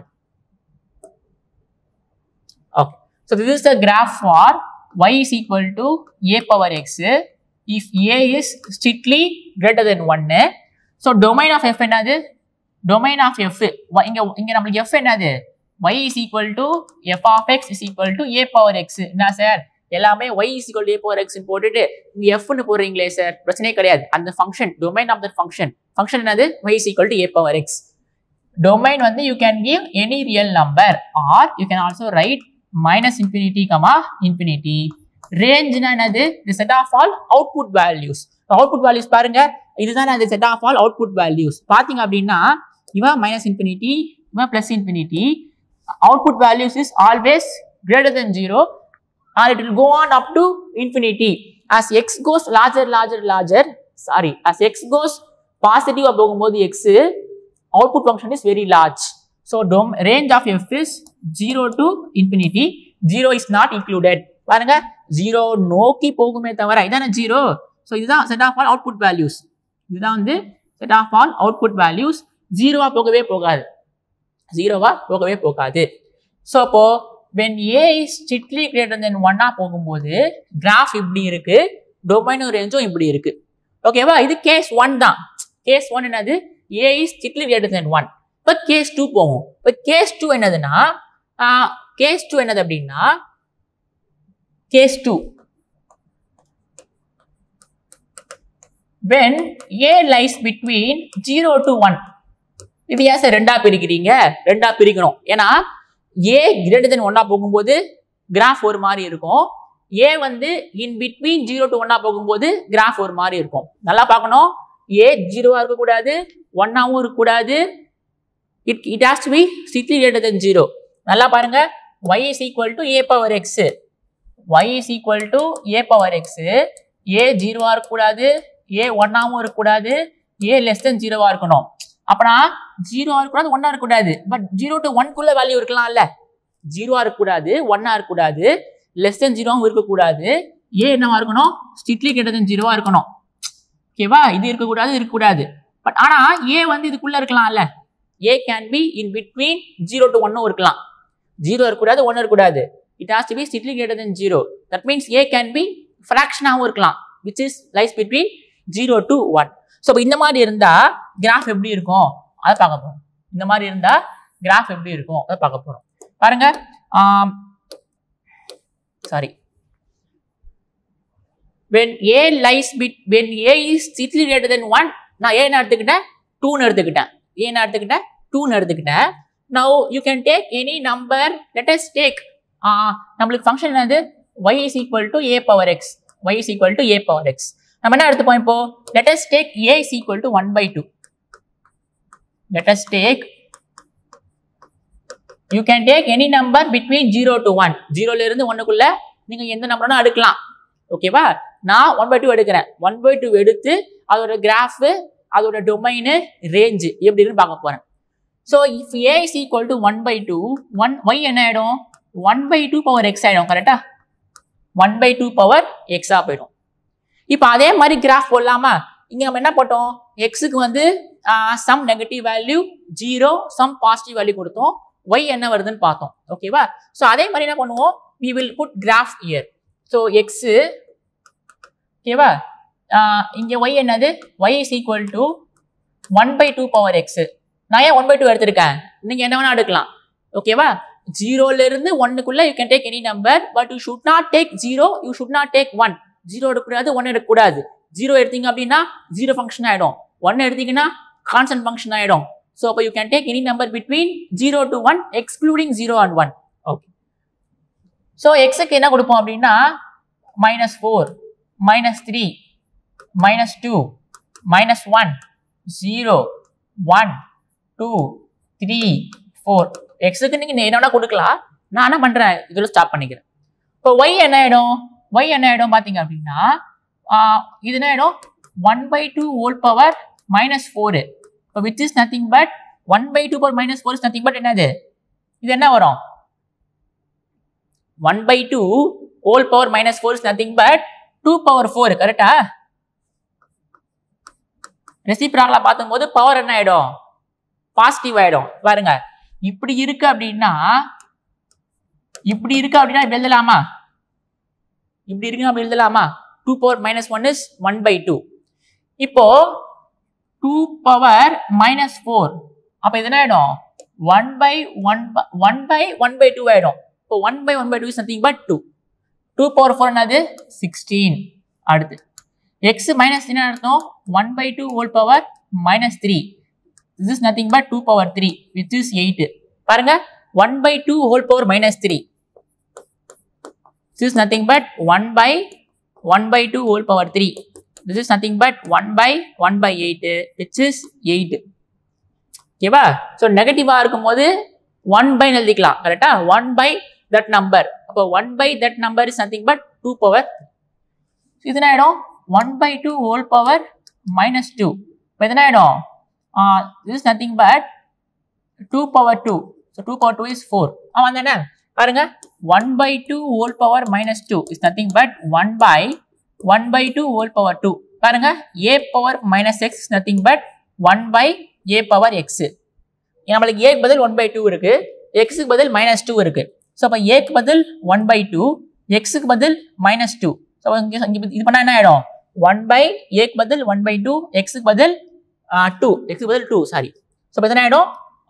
Okay. So this is the graph for y is equal to a power x if a is strictly greater than 1. So domain of f என்னது domain of f வ- இங்க இங்க நம்மளுக்கு f என்னது y is equal to f of x is equal to a power x என்ன sir எல்லாமே y is equal to a power x ன்னு போட்டுட்டு இங்க f ன்னு போடுறீங்களே சார் பிரச்சனையே கிடையாது அந்த function domain of that function function என்னது y is equal to a power x domain வந்து you can give any real number or you can also write minus infinity comma infinity range னா என்னது the set of all output values output values பாருங்க இதுதான் அந்த set of all output values பாத்தீங்க அப்படின்னா இவன் minus infinity இவன் plus infinity output values is always greater than zero and it will go on up to infinity as x goes larger larger larger sorry as x goes positive போகும்போது x output function is very large. So dom range of f is 0 to infinity. 0 is not included. பாருங்க 0 நோக்கி போகுமே தவிர இதான 0. So இதுதான் set of all output values. இதுதான் வந்து set of all output values. ஜீரோவா போகவே போகாது ஜீரோவா போகவே போகாது ஸோ அப்போ when a is strictly greater than 1 போகும்போது கிராஃப் இப்படி இருக்கு டொமைனும் ரேஞ்சும் இப்படி இருக்கு ஓகேவா இது கேஸ் ஒன் தான் கேஸ் ஒன் என்னது a is strictly greater than one இப்போ கேஸ் டூ போகும் இப்போ கேஸ் டூ என்னதுன்னா கேஸ் டூ என்னது அப்படின்னா case two when a lies between 0 to 1 இது ஏன் சார் ரெண்டா பிரிக்கிறீங்க ரெண்டா பிரிக்கணும் ஏன்னா ஏ கிரேட்டர் தென் ஒன்னா போகும்போது கிராஃப் ஒரு மாதிரி இருக்கும் ஏ வந்து இன் பிட்வீன் ஜீரோ டு ஒன்னா போகும்போது கிராஃப் ஒரு மாதிரி இருக்கும் நல்லா பார்க்கணும் ஏ ஜீரோவா இருக்கக்கூடாது ஒன்னாவும் இருக்கக்கூடாது it it has to be strictly greater than zero நல்லா பாருங்க y is equal to a power x y is equal to a power x a ஜீரோவா இருக்கக்கூடாது ஏ ஒன்னாவும் இருக்கக்கூடாது ஏ லெஸ் தென் ஜீரோவா இருக்கணும் அப்பனா ஜீரோவா இருக்கக்கூடாது ஒன்னா இருக்கக்கூடாது பட் ஜீரோ டு ஒன்குள்ள வேல்யூ இருக்கலாம்ல ஜீரோவா இருக்கக்கூடாது ஒன்னா இருக்கக்கூடாது லெஸ் தென் ஜீரோவும் இருக்கக்கூடாது ஏ என்னவா இருக்கணும் ஸ்ட்ரிக்ட்லி கிரேட்டர் தென் ஜீரோவா இருக்கணும் ஓகேவா இது இருக்கக்கூடாது இது இருக்கக்கூடாது பட் ஆனா ஏ வந்து இதுக்குள்ள இருக்கலாம்ல a can be in between zero to ஒன்னும் இருக்கலாம் ஜீரோ இருக்கக்கூடாது ஒன்று இருக்கக்கூடாது it has to be strictly greater than zero that means a can be ஃப்ராக்ஷனாகவும் இருக்கலாம் which is lies between zero to one so இந்த மாதிரி இருந்தா கிராஃப் எப்படி இருக்கும் அதை பார்க்க போறோம் இந்த மாதிரி இருந்தா கிராஃப் எப்படி இருக்கும் அதை பார்க்க போறோம் பாருங்க sorry when a lies bit when a is strictly greater than 1 நான் ஏன்னு எடுத்துக்கிட்டேன் டூன்னு எடுத்துக்கிட்டேன் ஏன்னு எடுத்துக்கிட்டேன் டூன்னு எடுத்துக்கிட்டேன் now you can take any number let us take நம்மளுக்கு ஃபங்க்ஷன் என்னது y is equal to a power x y is equal to a power x நம்ம என்ன எடுத்துப்போம் இப்போ let us take a is equal to 1 by 2 let us take you can take any number between 0 to 1 0 ல இருந்து 1 க்குள்ள நீங்க எந்த நம்பர்னா எடுக்கலாம் ஓகேவா நான் 1 by 2 எடுக்கிறேன் 1 by 2 எடுத்து அதோட கிராஃப் அதோட டொமைனு ரேஞ்சு எப்படின்னு பார்க்க போறேன் so if a is equal to one by two one y என்ன ஆயிடும் one by two power x ஆயிடும் கரெக்டா ஒன் பை டூ பவர் எக்ஸா போயிடும் இப்போ அதே மாதிரி கிராஃப் போடலாமா இங்க நம்ம என்ன போட்டோம் எக்ஸுக்கு வந்து some negative value zero some positive value கொடுத்தோம் ஒய் என்ன வருதுன்னு பார்த்தோம் ஓகேவா ஸோ அதே மாதிரி என்ன பண்ணுவோம் we will put graph here so x ஓகேவா இங்கே ஒய் என்னது y is equal to one by two power x நான் ஏன் ஒன் பை டூ எடுத்திருக்கேன் நீங்க என்ன வேணா எடுக்கலாம் ஓகேவா ஜீரோல இருந்து ஒன்னுக்குள்ள you can take any number but you should not take zero you should not take one zero எடுக்கக்கூடாது ஒன் எடுக்கக்கூடாது ஜீரோ எடுத்தீங்க அப்படின்னா ஜீரோ ஃபங்க்ஷன் ஆயிடும் ஒன் எடுத்தீங்கன்னா கான்ஸ்டன்ட் ஃபங்க்ஷன் ஆயிடும் ஸோ அப்போ you can take any number between zero to one excluding zero and one okay so எக்ஸுக்கு என்ன கொடுப்போம் அப்படின்னா minus four minus three minus two minus one zero one two three four எக்ஸுக்கு நீங்கள் என்ன வேணா கொடுக்கலாம் நான் என்ன பண்ணுறேன் இதில் ஸ்டாப் பண்ணிக்கிறேன் இப்போ ஒய் என்ன ஆகிடும் ஒய் என்ன ஆகிடும் பார்த்தீங்க அப்படின்னா ஆஹ் இது என்ன ஆகிடும் one by two whole power minus four இப்போ which is nothing but one by two power minus four is nothing but என்னது இது என்ன வரும் one by two whole power minus four is nothing but two power four கரெக்டா ரெசிப்ராக்ல பார்க்கும்போது power என்ன ஆயிடும் பாசிட்டிவ் ஆயிடும் பாருங்க இப்படி இருக்கு அப்படின்னா இப்படி இருக்கு அப்படின்னா இப்படி எழுதலாமா இப்படி இருக்கு அப்படி எழுதலாமா two power minus one is one by two இப்போ டூ பவர் மைனஸ் ஃபோர் அப்போ இது என்ன ஆயிடும் one by one one by one by two ஆயிடும் இப்போ one by one by two is nothing but two two power four என்னது sixteen அடுத்து x minus என்ன அர்த்தம் one by two whole power minus three this is nothing but 2 power 3 which is 8 பாருங்க 1 by 2 whole power minus 3 this is nothing but 1 by 1 by 2 whole power 3 this is nothing but 1 by 1 by 8 which is 8 ஓகேவா so நெகட்டிவா இருக்கும்போது one by எழுதிக்கலாம் கரெக்டா one by that number அப்போ one by that number is nothing but two power இது என்ன ஆயிடும் one by two whole power minus two இப்போ இது என்ன ஆயிடும் uh, this is nothing but 2 power 2 so 2 power 2 is 4 ஆமா தானே பாருங்க 1 by 2 whole power minus 2 is nothing but 1 by 1 by 2 whole power 2 பாருங்க a power minus x is nothing but 1 by a power x நம்மளுக்கு a க்கு பதில் 1 by 2 இருக்கு x க்கு பதில் minus 2 இருக்கு ஸோ அப்போ a க்கு பதில் 1 by 2 x க்கு பதில் minus 2 ஸோ இங்கே இது பண்ணா என்ன ஆயிடும் 1 by a க்கு பதில் 1 by 2 x க்கு பதில் டூ எக்ஸுக்கு பதில் டூ சாரி ஸோ இப்போ எத்தனை ஆகிடும்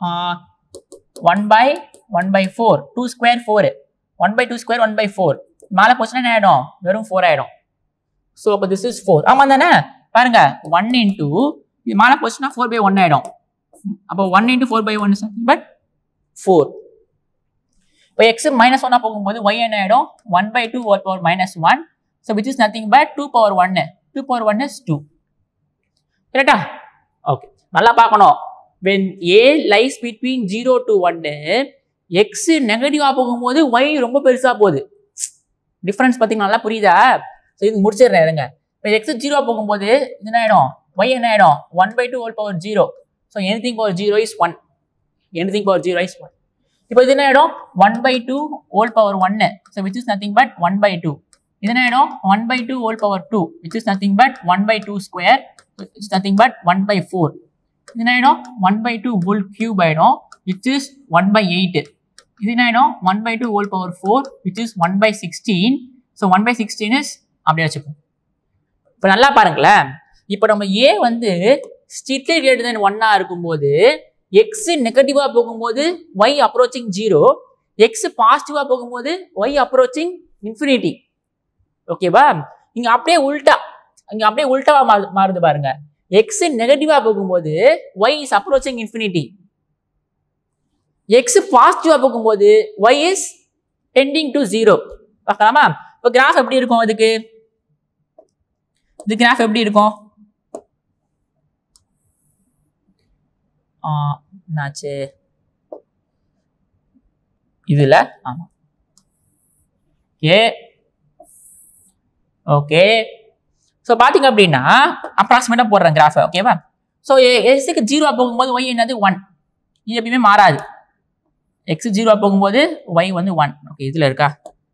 one by one by four two square four one by two square one by four மேலே போச்சுன்னா என்ன ஆகிடும் வெறும் ஃபோர் ஆகிடும் ஸோ அப்போ திஸ் இஸ் ஃபோர் ஆமாம் தானே பாருங்க ஒன் இன்டூ இது மேலே போச்சுன்னா ஃபோர் பை ஒன் ஆகிடும் அப்போ one into four by one but four இப்போ எக்ஸ் மைனஸ் ஒன்னாக போகும்போது ஒய் என்ன ஆகிடும் one by two whole power minus one so which is nothing but two power ஒன்னு two power one is two கரெக்டா okay நல்லா பார்க்கணும் when a lies between zero to ஒன்னு எக்ஸ் நெகட்டிவாக போகும்போது ஒய் ரொம்ப பெருசாக போகுது டிஃப்ரென்ஸ் பார்த்தீங்கன்னா நல்லா புரியுதா ஸோ இது முடிச்சிடுறேன் இருங்க இப்போ எக்ஸ் ஜீரோ போகும்போது இது என்ன ஆகிடும் ஒய் என்ன ஆகிடும் one by two whole power zero so any thing power zero is one any thing power zero is one இப்போ இது என்ன ஆகிடும் one by two whole power ஒன்னு so which is nothing but one by two இது என்ன ஆகிடும் one by two whole power two which is nothing but one by two square it's nothing but one by four இது என்ன ஆகிடும் one by two whole cube ஆகிடும் which is one by eight இது என்ன ஆகிடும் one by two whole power four which is one by sixteen so one by sixteen is அப்படியே வச்சுப்போம் இப்போ நல்லா பாருங்களேன் இப்போ நம்ம ஏ வந்து ஸ்ட்ரிக்ட்லி கிரேட்டர் தென் ஒன்னா இருக்கும்போது எக்ஸ் நெகட்டிவா போகும்போது ஒய் அப்ரோச்சிங் ஜீரோ எக்ஸ் பாசிட்டிவா போகும்போது ஒய் அப்ரோச்சிங் இன்ஃபினிட்டி ஓகேவா இங்க அப்படியே உல்டா இங்க அப்படியே உல்டாவா மாறு மாறுது பாருங்க எக்ஸ் நெகட்டிவா போகும்போது y is approaching infinity x பாசிட்டிவா போகும்போது y is tending to zero பார்க்கலாமா இப்போ கிராஃப் எப்படி இருக்கும் அதுக்கு இது கிராஃப் எப்படி இருக்கும் ஆ, என்னாச்சு இதுல ஆமா ஏ ஓகே ஸோ பார்த்தீங்க அப்படின்னா அப்ராக்சிமேட்டாக போடுறேன் கிராஃபை ஓகேவா ஸோ எக்ஸுக்கு ஜீரோ போகும்போது ஒய் என்னது ஒன் இது எப்பயுமே மாறாது எக்ஸ் ஜீரோ போகும்போது ஒய் வந்து ஒன் ஓகே இதில் இருக்கா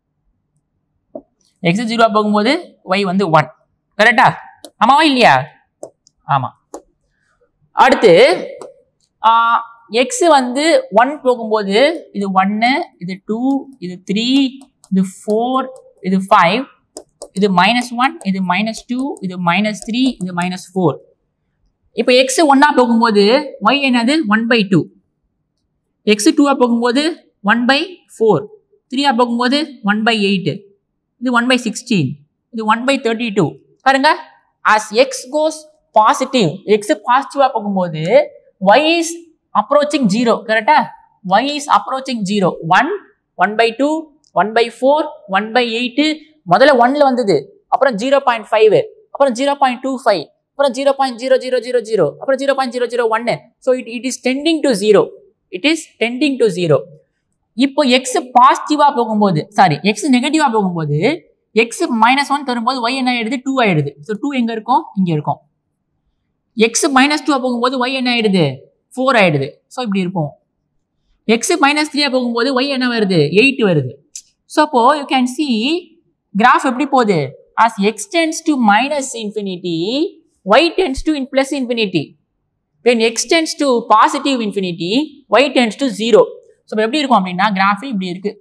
எக்ஸ் ஜீரோ போகும்போது ஒய் வந்து ஒன் கரெக்டா ஆமாவா இல்லையா ஆமாம் அடுத்து எக்ஸ் வந்து ஒன் போகும்போது இது ஒன்று இது டூ இது த்ரீ இது ஃபோர் இது ஃபைவ் இது மைனஸ் ஒன் இது மைனஸ் டூ இது மைனஸ் த்ரீ இது மைனஸ் ஃபோர் இப்போ எக்ஸ் ஒன்னா போகும்போது ஒய் என்னது ஒன் பை டூ எக்ஸ் டூவாக போகும்போது ஒன் பை ஃபோர் த்ரீயாக போகும்போது ஒன் பை எயிட்டு இது ஒன் பை சிக்ஸ்டீன் இது ஒன் பை தேர்ட்டி டூ பாருங்க as x goes positive x பாசிட்டிவாக போகும்போது ஒய் இஸ் அப்ரோச்சிங் ஜீரோ கரெக்டா y is approaching zero one one by two one by four one by eight முதல்ல ஒன்ல வந்தது அப்புறம் ஜீரோ பாயிண்ட் ஃபைவ் அப்புறம் ஜீரோ பாயிண்ட் டூ ஃபைவ் அப்புறம் zero point zero zero zero zero அப்புறம் zero point zero zero ஒன்னு so it it is tending to zero it is tending to zero இப்போ x பாசிட்டிவா போகும்போது சாரி எக்ஸ் நெகட்டிவா போகும்போது x minus one தரும்போது y என்ன ஆயிடுது டூ ஆயிடுது ஸோ டூ எங்க இருக்கும் இங்க இருக்கும் எக்ஸ் மைனஸ் டூ போகும்போது ஒய் என்ன ஆயிடுது ஃபோர் ஆயிடுது ஸோ இப்படி இருக்கும் எக்ஸ் மைனஸ் த்ரீயா போகும்போது ஒய் என்ன வருது எயிட் வருது ஸோ அப்போ யூ கேன் சி கிராஃப் எப்படி போகுது as x tends to minus infinity y tends to in plus infinity when x tends to positive infinity y tends to 0 so இப்போ எப்படி இருக்கும் அப்படின்னா கிராஃப் இப்படி இருக்கு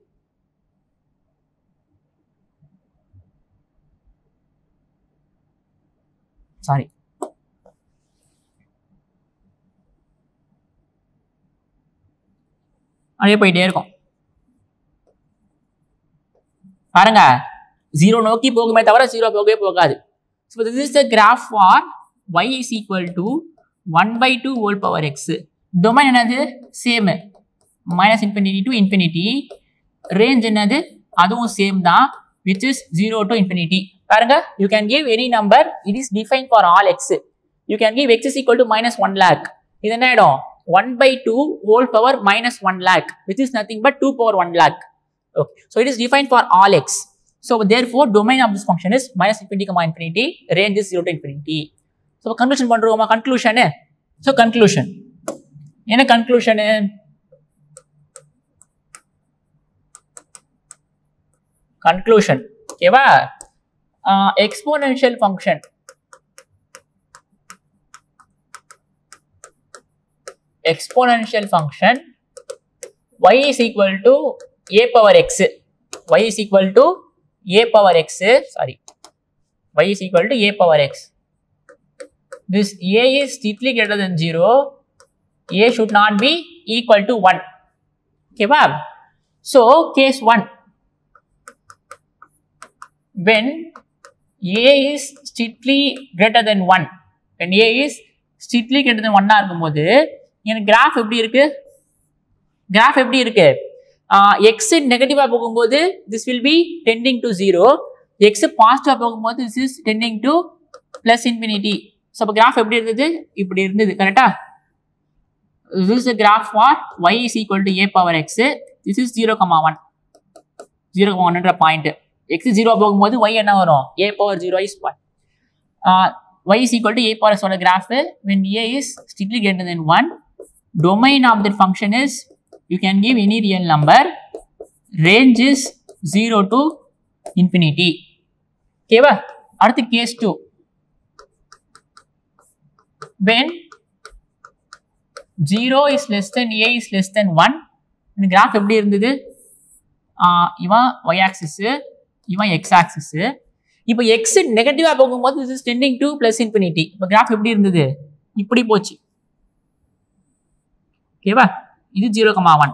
சாரி அப்படியே போயிட்டே இருக்கும் பாருங்க ஜீரோ நோக்கி போகுமே தவிர ஜீரோ போகவே போகாது so this is the graph for y is equal to one by two whole power x domain என்னது same minus infinity to infinity range என்னது அதுவும் சேம் தான் which is zero to infinity பாருங்க you can give any number it is define for all x you can give x is equal to minus one like இது என்ன ஆயிடும் one by two whole power minus one lakh which is nothing but two power one like Okay, so it is defined for all x. So therefore, domain of this function is minus infinity comma infinity, range is 0 to infinity. So conclusion பண்றோமா conclusion so conclusion என்ன conclusion conclusion ஓகேவா exponential function exponential function y is equal to a power x y is equal to a power x sorry y is equal to a power x this a is strictly greater than 0 a should not be equal to 1 okay ma'am so case 1 when a is strictly greater than 1 when a is strictly greater than 1 இருக்கும்போது எனக்கு graph எப்படி இருக்கு graph எப்படி இருக்கு x நெகட்டிவா போகும்போது this will be tending to zero x பாசிட்டிவா போகும்போது this is tending to plus infinity so அப்போ கிராஃப் எப்படி இருந்தது இப்படி இருந்தது கரெக்டா this is the graph for y is equal to a power x this is 0 comma 1 0 comma 1 point x 0 போகும்போது y என்ன வரும் a power 0 is 1 uh, y is equal to a power x ஓட graph when a is strictly greater than 1 domain of that function is you can give any real number range is 0 to infinity ஓகேவா அடுத்து case 2 when 0 is less than a is less than 1 இந்த graph எப்படி இருந்தது ஆஹ் இவன் y axis இவன் x axis இப்போ x நெகட்டிவா போகும்போது this is tending to plus infinity இப்போ கிராஃப் எப்படி இருந்தது இப்படி போச்சு ஓகேவா இது 0 comma 1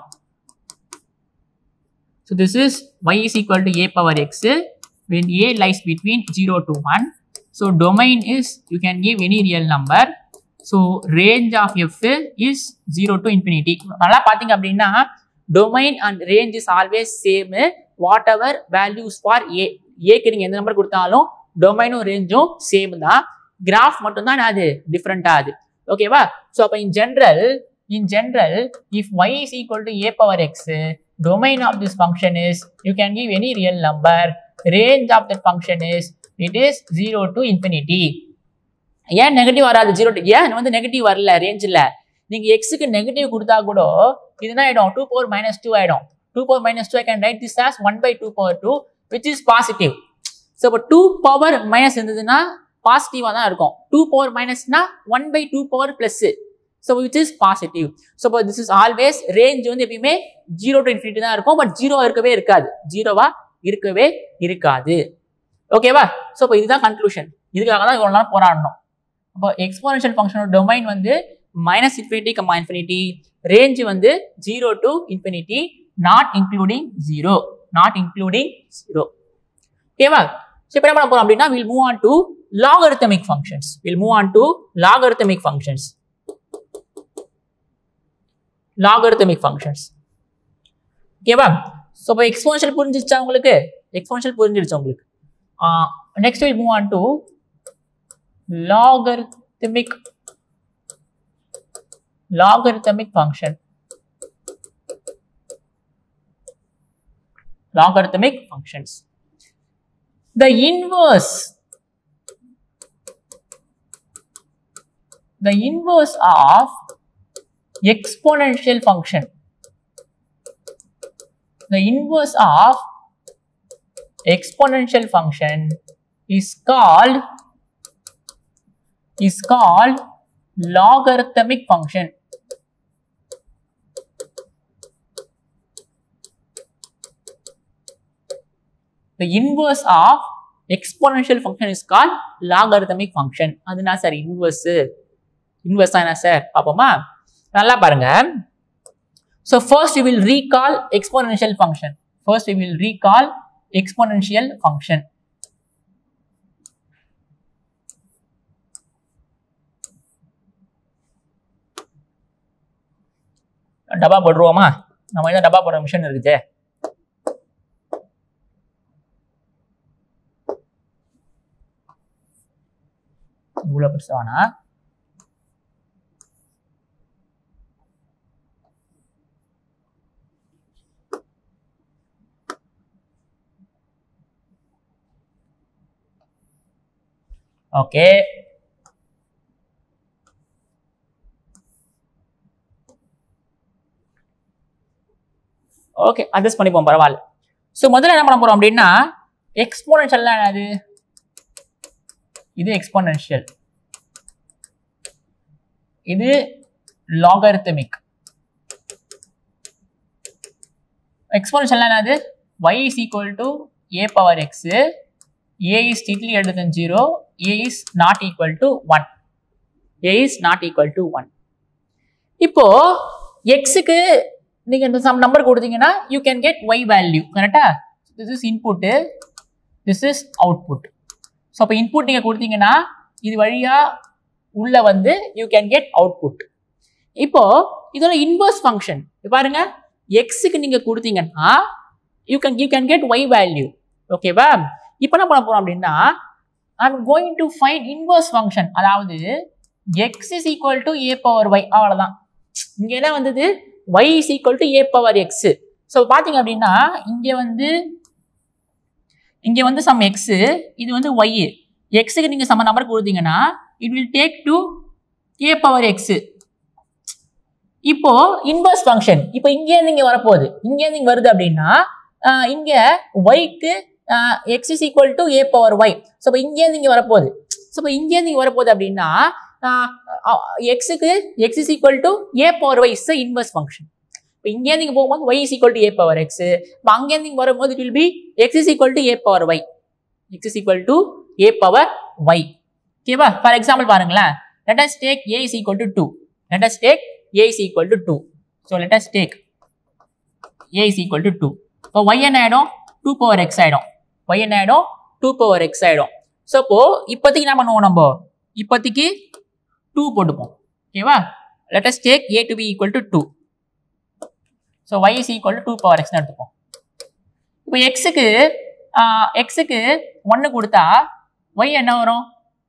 so this is y is equal to a power x when a lies between 0 to 1 so domain is you can give any real number so range of f is zero to infinity நல்லா பார்த்தீங்க அப்படின்னா domain and range is always same whatever values for a ஏக்கு நீங்கள் எந்த number கொடுத்தாலும் டொமைனும் ரேஞ்சும் same தான் graph மட்டும்தான் அது டிஃப்ரெண்ட்டாக அது ஓகேவா ஸோ அப்போ in general in general if y is equal to a power x domain of this function is you can give any real number range of that function is it is 0 to infinity ஏன் negative வராது zero ஏன் வந்து negative வரல ரேஞ்சில் நீங்கள் எக்ஸுக்கு negative கொடுத்தா கூட இது என்ன ஆகிடும் டூ பவர் மைனஸ் டூ ஆகிடும் two power minus two I can write this as one by two power two which is positive so இப்போ டூ பவர் மைனஸ் இருந்ததுன்னா பாசிட்டிவாக தான் இருக்கும் டூ பவர் மைனஸ்னா one by two power plus so which is positive so இப்போ this is always range வந்து எப்பயுமே zero to infinity தான் இருக்கும் பட் ஜீரோ இருக்கவே இருக்காது ஜீரோவா இருக்கவே இருக்காது ஓகேவா ஸோ இப்போ இதுதான் கன்க்ளூஷன் இதுக்காக தான் இவ்வளோ நாள் போராடணும் அப்போ எக்ஸ்போனன்ஷியல் ஃபங்க்ஷனோட டொமைன் வந்து minus infinity comma infinity range வந்து zero to infinity not including zero not including zero ஓகேவா ஸோ இப்போ என்ன பண்ண போறோம் அப்படின்னா will move on to logarithmic functions will move on to logarithmic functions logarithmic functions ஓகேவா ஸோ இப்போ எக்ஸ்போனன்ஷியல் புரிஞ்சிருச்சா உங்களுக்கு எக்ஸ்போனன்ஷியல் புரிஞ்சிருச்சு உங்களுக்கு next will move on to logarithmic logarithmic function logarithmic functions the inverse the inverse of exponential function the inverse of exponential function is called is called logarithmic function. The inverse of exponential function is called logarithmic function. அதுனா sir inverse inverse என்ன sir பார்ப்போமா நல்லா பாருங்க so first you will recall exponential function first you will recall exponential function டப்பா போட்டுருவோமா நம்ம என்ன டப்பா போடுற மிஷின் இருக்குது இவ்வளோ பெருசானா ஓகே ஓகே அட்ஜஸ்ட் பண்ணிப்போம் பரவாயில்ல ஸோ முதல்ல என்ன பண்ண போறோம் அப்படின்னா எக்ஸ்போனன்ஷியல்லாம் என்னது இது எக்ஸ்போனன்ஷியல் இது லாகரித்தமிக் எக்ஸ்போனன்ஷியல்லாம் என்னது y is equal to a power x a is strictly greater than 0 a is not equal to 1 a is not equal to 1 இப்போ எக்ஸுக்கு நீங்க இந்த சம் நம்பர் கொடுத்தீங்கன்னா you can get y value கரெக்டா this is input this is output so அப்போ input நீங்கள் கொடுத்தீங்கன்னா இது வழியா உள்ள வந்து யூ கேன் கெட் அவுட்புட் இப்போ இதோட இன்வர்ஸ் ஃபங்க்ஷன் பாருங்க எக்ஸுக்கு நீங்க கொடுத்தீங்கன்னா you can you can get y value ஓகேவா இப்போ என்ன பண்ண போறோம் அப்படின்னா I'm going to find inverse function அதாவது x is equal to a power y அவ்வளோதான் இங்க என்ன வந்தது y is equal to a power x so பார்த்தீங்க அப்படின்னா இங்கே வந்து இங்கே வந்து சம் x இது வந்து y எக்ஸுக்கு நீங்கள் சம நம்பர் கொடுத்தீங்கன்னா it will take to a power x இப்போ இன்வர்ஸ் ஃபங்க்ஷன் இப்போ இங்கேருந்து இங்கே வரப்போகுது இங்கேருந்து இங்கே வருது அப்படின்னா ஆஹ் இங்க ஒய்க்கு x is equal to a power y so இப்போ இங்கேருந்து இங்கே வரப்போகுது ஸோ இப்போ இங்கேருந்து இங்கே வரப்போகுது அப்படின்னா எக்ஸுக்கு x is equal to a power y is inverse function இப்போ இங்கேருந்து இங்கே போகும்போது y is equal to a power x இப்போ அங்கேருந்து இங்கே வரும்போது it will be x is equal to a power y x is equal to a power y ஓகேவா for example பாருங்களேன் let us take a is equal to 2 let us take a is equal to 2 so let us take a is equal to 2 இப்போ y என்ன ஆயிடும் 2 power x ஆயிடும் y என்ன ஆயிடும் 2 power x ஆயிடும் so அப்போ இப்போதைக்கு என்ன பண்ணுவோம் நம்ம இப்போதைக்கு டூ போட்டுப்போம் ஓகேவா let us take a to be equal to two so y is equal to two power எக்ஸ்னு எடுத்துப்போம் இப்போ எக்ஸுக்கு எக்ஸுக்கு ஒன்று கொடுத்தா ஒய் என்ன வரும்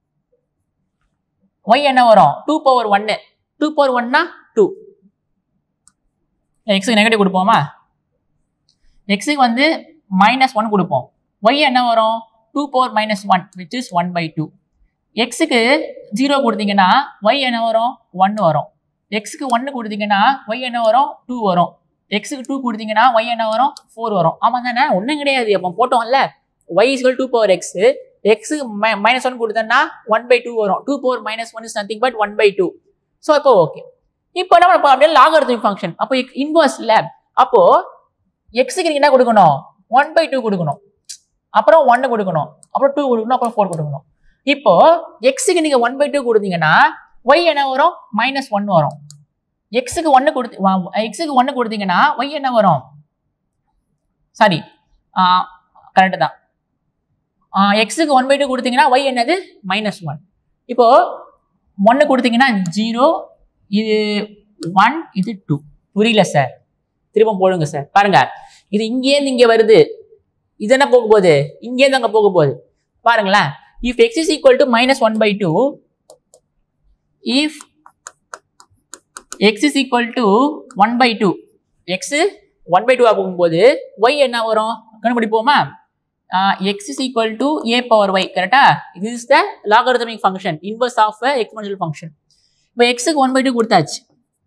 ஒய் என்ன வரும் டூ பவர் ஒன்னு டூ பவர் ஒன்னா டூ எக்ஸுக்கு நெகட்டிவ் கொடுப்போமா எக்ஸுக்கு வந்து மைனஸ் ஒன் கொடுப்போம் ஒய் என்ன வரும் two power minus one which is one by two எக்ஸுக்கு ஜீரோ கொடுத்தீங்கன்னா ஒய் என்ன வரும் ஒன்று வரும் எக்ஸுக்கு ஒன்று கொடுத்தீங்கன்னா ஒய் என்ன வரும் டூ வரும் எக்ஸுக்கு டூ கொடுத்தீங்கன்னா ஒய் என்ன வரும் ஃபோர் வரும் ஆமாம் தானே ஒன்றும் கிடையாது அப்போ போட்டோம்ல y is equal two power x எக்ஸுக்கு மைனஸ் ஒன் கொடுத்தோன்னா ஒன் பை டூ வரும் two power minus one is nothing but one by two so இப்போ ஓகே இப்போ என்ன பண்ண அப்படியே லாகர்த்தமிக் ஃபங்க்ஷன் அப்போ இன்வர்ஸ்ல அப்போ எக்ஸுக்கு நீங்க என்ன கொடுக்கணும் ஒன் பை டூ கொடுக்கணும் அப்புறம் ஒன்னு கொடுக்கணும் அப்புறம் டூ கொடுக்கணும் அப்புறம் ஃபோர் கொடுக்கணும் இப்போ எக்ஸுக்கு நீங்க ஒன் பை டூ கொடுத்தீங்கன்னா ஒய் என்ன வரும் மைனஸ் ஒன் வரும் எக்ஸுக்கு ஒன்று கொடுத்து எக்ஸுக்கு ஒன்று கொடுத்தீங்கன்னா ஒய் என்ன வரும் சாரி கரெக்டு தான் எக்ஸுக்கு ஒன் பை டூ கொடுத்தீங்கன்னா ஒய் என்னது மைனஸ் ஒன் இப்போ ஒன்று கொடுத்தீங்கன்னா ஜீரோ இது ஒன் இது டூ புரியல சார் திரும்ப போடுங்க சார் பாருங்க இது இங்கேருந்து இங்கே வருது இது என்ன போக போகுது இங்கேருந்து அங்கே போக போகுது பாருங்களேன் if x is equal to minus one by two if x is equal to one by two x one by டூவாக போகும்போது ஒய் என்ன வரும் கண்டுபிடிப்போமா x is equal to a power y கரெக்டா இது is the logarithmic function inverse of exponential function இப்போ எக்ஸுக்கு one by two கொடுத்தாச்சு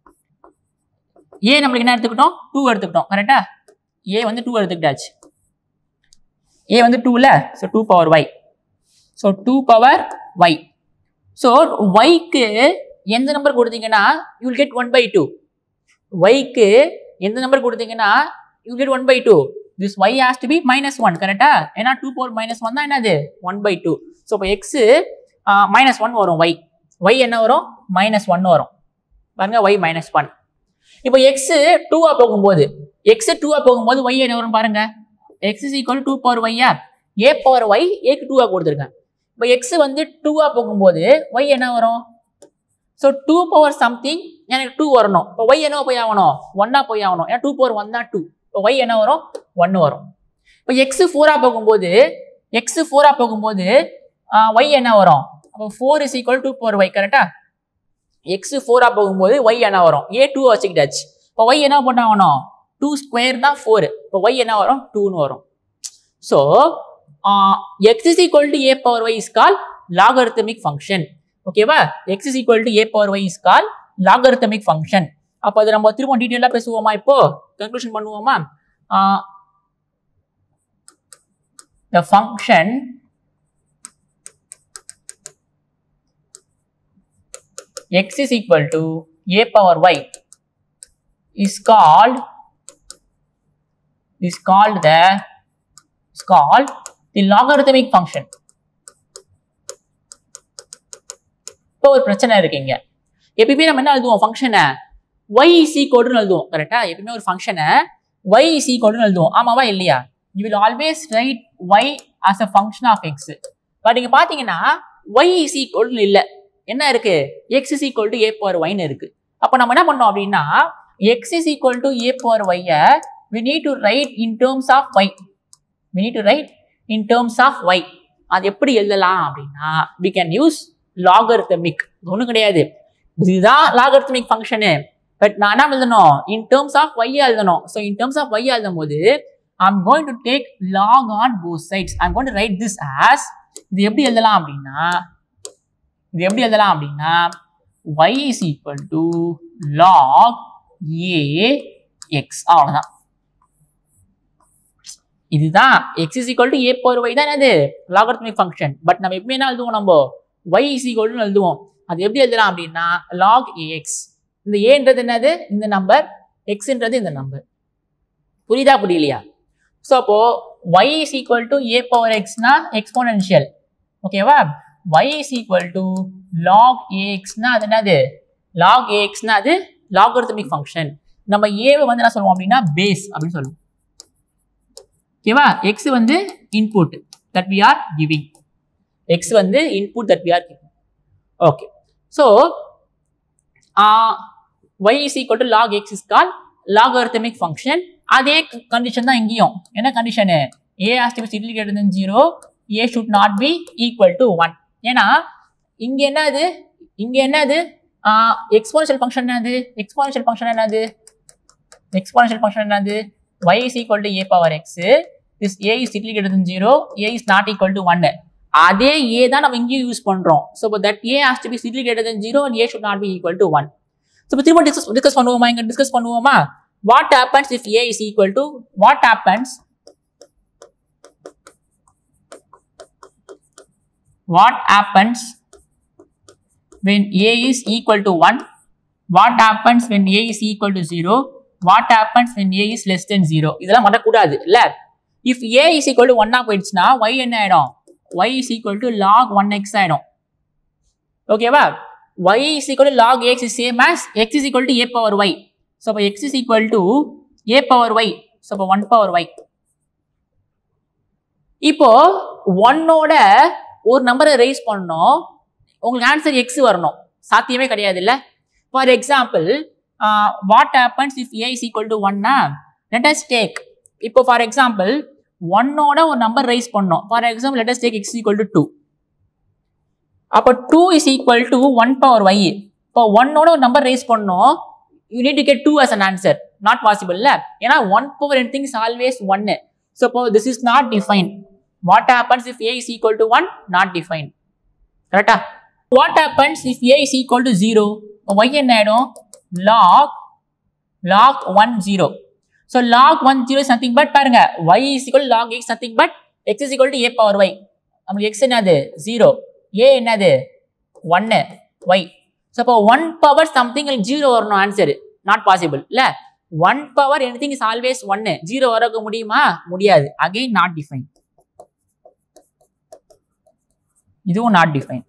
ஏ நம்மளுக்கு என்ன எடுத்துக்கிட்டோம் டூ எடுத்துக்கிட்டோம் கரெக்டா ஏ வந்து டூ எடுத்துக்கிட்டாச்சு ஏ வந்து டூல so two power y so two power y so ஒய்க்கு எந்த நம்பர் கொடுத்தீங்கன்னா you will get one by two ஒய்க்கு எந்த நம்பர் கொடுத்தீங்கன்னா you get one by two this y has to be minus one கரெக்டா ஏன்னா டூ பவர் மைனஸ் ஒன் தான் என்னது ஒன் பை டூ ஸோ இப்போ எக்ஸு மைனஸ் ஒன் வரும் ஒய் ஒய் என்ன வரும் மைனஸ் ஒன் வரும் பாருங்க ஒய் மைனஸ் ஒன் இப்போ எக்ஸ் டூவா போகும்போது எக்ஸ் டூவா போகும்போது ஒய் என்ன வரும் பாருங்க x is equal two power ஒய்யா ஏ பவர் ஒய் ஏக்கு டூவா கொடுத்துருக்கேன் இப்போ எக்ஸ் வந்து டூவா போகும்போது ஒய் என்ன வரும் ஸோ டூ பவர் சம்திங் எனக்கு டூ வரணும் இப்போ ஒய் என்ன போய் ஆகணும் ஒன்னா போய் ஆகணும் ஏன்னா டூ பவர் ஒன் தான் டூ இப்போ ஒய் என்ன வரும் ஒன்று வரும் இப்போ எக்ஸ் ஃபோரா போகும்போது எக்ஸ் ஃபோரா போகும்போது ஒய் என்ன வரும் அப்போ four is equal two power y கரெக்டா எக்ஸ் ஃபோரா போகும்போது ஒய் என்ன வரும் ஏ டூ வச்சுக்கிட்டாச்சு இப்போ ஒய் என்ன பண்ணாகணும் டூ ஸ்கொயர் தான் ஃபோர் இப்போ ஒய் என்ன வரும் டூன்னு வரும் so x is equal to a power y is call logarithmic function ஓகேவா x is equal to a power y is call logarithmic function அப்போ அது நம்ம திரும்ப டீட்டெயிலாக பேசுவோமா இப்போ கன்க்ளூஷன் பண்ணுவோமா the function x is equal to a power y is called is called the is called the logarithmic function இப்போ ஒரு பிரச்சனை இருக்குங்க எப்பயுமே நம்ம என்ன எழுதுவோம் ஃபங்க்ஷனை ஒய் சி கோடுன்னு எழுதுவோம் கரெக்டா எப்பயுமே ஒரு ஃபங்க்ஷனை ஒய் சி கோடுன்னு எழுதுவோம் ஆமாவா இல்லையா you will always write y as a function of x but நீங்க பாத்தீங்கன்னா ஒய் இஸ் ஈக்குவல் இல்லை என்ன இருக்கு x is equal to a power ஒய்னு இருக்கு அப்போ நம்ம என்ன பண்ணோம் அப்படின்னா x is equal to a power ஒய்யை we need to write in terms of y we need to write in terms of y அது எப்படி எழுதலாம் அப்படின்னா வி கேன் யூஸ் லாகர்த்தமிக் ஒன்றும் கிடையாது இதுதான் லாகர்த்தமிக் ஃபங்க்ஷனு பட் நான் என்ன எழுதணும் இன் டேர்ம்ஸ் ஆஃப் ஒய் எழுதணும் so in terms of y எழுதும் போது I'm going to take log on both sides I'm going to write this as இது எப்படி எழுதலாம் அப்படின்னா இது எப்படி எழுதலாம் அப்படின்னா y is equal to log a x அவ்வளவுதான் இதுதான் x is equal to a power y தான் அது logarithmic function பட் நம்ம எப்பவுமே என்ன எழுதுவோம் நம்ம y is equal to எழுதுவோம் அது எப்படி எழுதலாம் அப்படின்னா log ax இந்த ஏன்றது என்னது இந்த நம்பர் எக்ஸ்ன்றது இந்த நம்பர் புரியுதா புரியலையா ஸோ அப்போ y is equal to a power x னா எக்ஸ்போனென்ஷியல் ஓகேவா y is equal to log ax னா அது என்னது log ax னா அது லாகரிதமிக் ஃபங்க்ஷன் நம்ம ஏவை வந்து என்ன சொல்லுவோம் அப்படின்னா பேஸ் அப்படின்னு சொல்லுவோம் ஓகேவா x வந்து input that we are giving x வந்து input that we are okay so y is equal to log x is called logarithmic function அதே கண்டிஷன் தான் இங்கேயும் என்ன condition a has to be strictly greater than 0 a should not be equal to 1 ஏன்னா இங்க என்னது இங்க என்னது exponential function என்னது எக்ஸ்போனன்ஷியல் ஃபங்க்ஷன் என்னது எக்ஸ்போனன்ஷியல் ஃபங்க்ஷன் என்னது y is equal to a power x this a is strictly greater than 0 a is not equal to 1 அதே a தான் நம்ம இங்கேயும் யூஸ் பண்றோம் so that a has to be strictly greater than 0 and a should not be equal to 1 so இப்போ திரும்ப discuss discuss பண்ணுவோமா இங்க discuss பண்ணுவோமா what happens if a is equal to what happens what happens when a is equal to 1 what happens when a is equal to 0 what happens when a is less than 0 இதெல்லாம் மறக்கக்கூடாது இல்ல if a is equal to 1 ஆ போயிடுச்சுன்னா y என்ன ஆயிடும் y is equal to log 1x ஆயிடும் ஓகேவா y is equal to log x is same as x is equal to a power y so அப்ப x is equal to a power y so அப்ப 1 power y இப்போ ஒன்னோட ஒரு நம்பரை rice பண்ணோம் உங்களுக்கு ஆன்சர் எக்ஸ் வரணும் சாத்தியமே கிடையாது இல்ல for example what happens if a is equal to ஒன்னா லெட் அஸ் டேக் இப்போ ஃபார் எக்ஸாம்பிள் ஒன்னோட ஒரு நம்பர் ரைஸ் பண்ணோம் for example let us take x equal to two அப்போ two is equal to one power y இப்போ ஒன்னோட ஒரு number raise பண்ணோம் you need to get two as an answer not possible இல்ல ஏன்னா one power anything's always ஒன்னு so இப்போ this is not define what happens if a is equal to one not define கரெக்டா what happens if a is equal to zero y என்ன ஆயிடும் log log one zero so log one zero is nothing but பாருங்க y is equal log x nothing but x is equal to a power y நம்மளுக்கு x என்னது zero a என்னது ஒன்னு y so அப்போ one power something zero வரணும் answer not possible இல்ல one power anything is always ஒன்னு zero வரக்க முடியுமா முடியாது அகைன் நாட் டிஃபைன் இதுவும் not define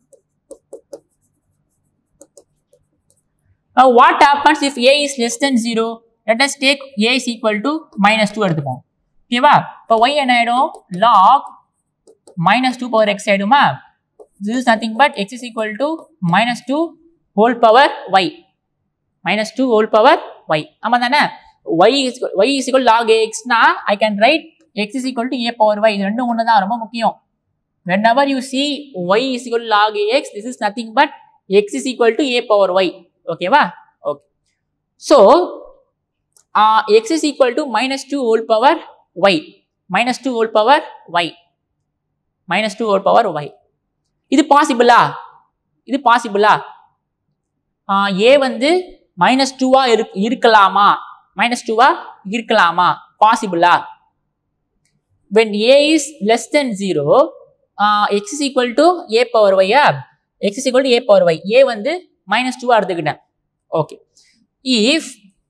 Now what happens if a is less than 0? Let us take a is equal to minus 2 எடுத்துப்போம் ஓகேவா இப்போ y என்ன ஆயிடும் log minus 2 power x ஆயிடுமா this is nothing but x is equal to minus 2 whole power y minus 2 whole power y ஆமா தானே y is y is equal to log x னா I can write x is equal to a power y இது ரெண்டும் ஒன்று தான் ரொம்ப முக்கியம் whenever you see y is equal to log x this is nothing but x is equal to a power y ஓகேவா okay so x is equal to minus two whole power y minus two whole power y minus two whole power y இது பாசிபிளா இது பாசிபிளா ஏ வந்து minus டூவா இருக்கலாமா minus டூவா இருக்கலாமா பாசிபிளா when a is less than zero x is equal to a power ஒய்யா x is equal to a power y a வந்து மைனஸ் டூவா எடுத்துக்கிட்டேன் okay if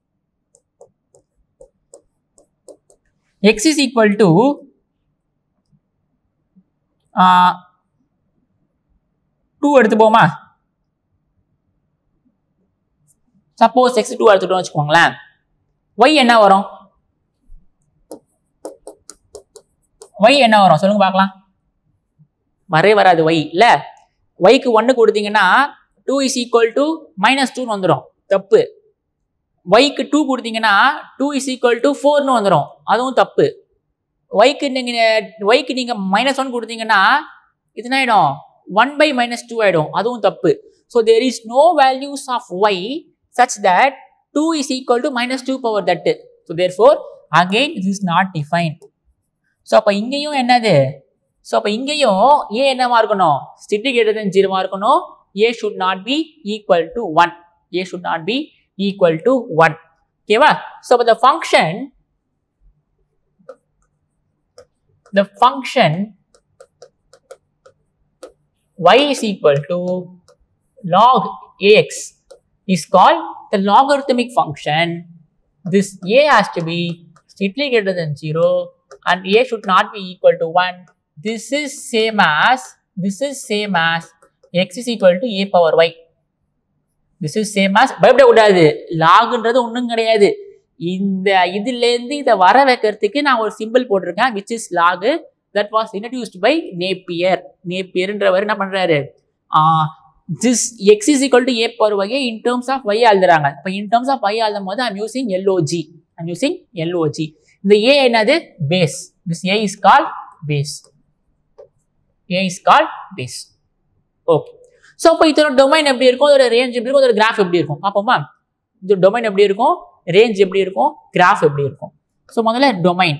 x is equal to two எடுத்துப்போமா சப்போஸ் எக்ஸ் டூ எடுத்துட்டோம் வச்சுக்கோங்களேன் Y என்ன வரும் y என்ன வரும் சொல்லுங்க பார்க்கலாம் வரவே வராது ஒய் இல்ல ஒய்க்கு ஒன்று கொடுத்தீங்கன்னா two is equal to minus டூன்னு வந்துடும் தப்பு ஒய்க்கு டூ கொடுத்தீங்கன்னா டூ இஸ் ஈக்குவல் டு ஃபோர்னு வந்துடும் அதுவும் தப்பு ஒய்க்கு நீங்கள் ஒய்க்கு நீங்கள் மைனஸ் ஒன் கொடுத்தீங்கன்னா இது என்ன ஆகிடும் ஒன் பை மைனஸ் டூ ஆகிடும் அதுவும் தப்பு so there is no values of y such that two is equal to minus two power that so therefore again it is not define so அப்போ இங்கேயும் என்னது ஸோ அப்போ இங்கேயும் ஏ என்னவா இருக்கணும் ஸ்டிட்டி கிரேட்டர் தென் ஜீரோவா இருக்கணும் a should not be equal to 1 a should not be equal to 1 okay so but the function the function y is equal to log ax is called the logarithmic function this a has to be strictly greater than 0 and a should not be equal to 1 this is same as this is same as x is equal to a power y this is same as பயப்படக்கூடாது லாகுன்றது ஒன்றும் கிடையாது இந்த இதுலேருந்து இதை வர வைக்கிறதுக்கு நான் ஒரு சிம்பிள் போட்டிருக்கேன் which is log that was introduced by Napier நேப்பியர்ன்றவர் என்ன பண்றாரு this x is equal to a power வகை இன் டேர்ம்ஸ் ஆஃப் ஒய் எழுதுறாங்க இப்போ இன் டேர்ம்ஸ் ஆஃப் ஒய் எழுதும் போது I'm using L O G I'm using L O G இந்த ஏ என்னது base this a is call base a is call base okay so அப்போ இதோட domain எப்படி இருக்கும் அதோட ரேஞ்ச் எப்படி இருக்கும் அதோட கிராஃப் எப்படி இருக்கும் பார்ப்போமா இது டொமைன் எப்படி இருக்கும் ரேஞ்ச் எப்படி இருக்கும் கிராஃப் எப்படி இருக்கும் ஸோ முதல்ல டொமைன்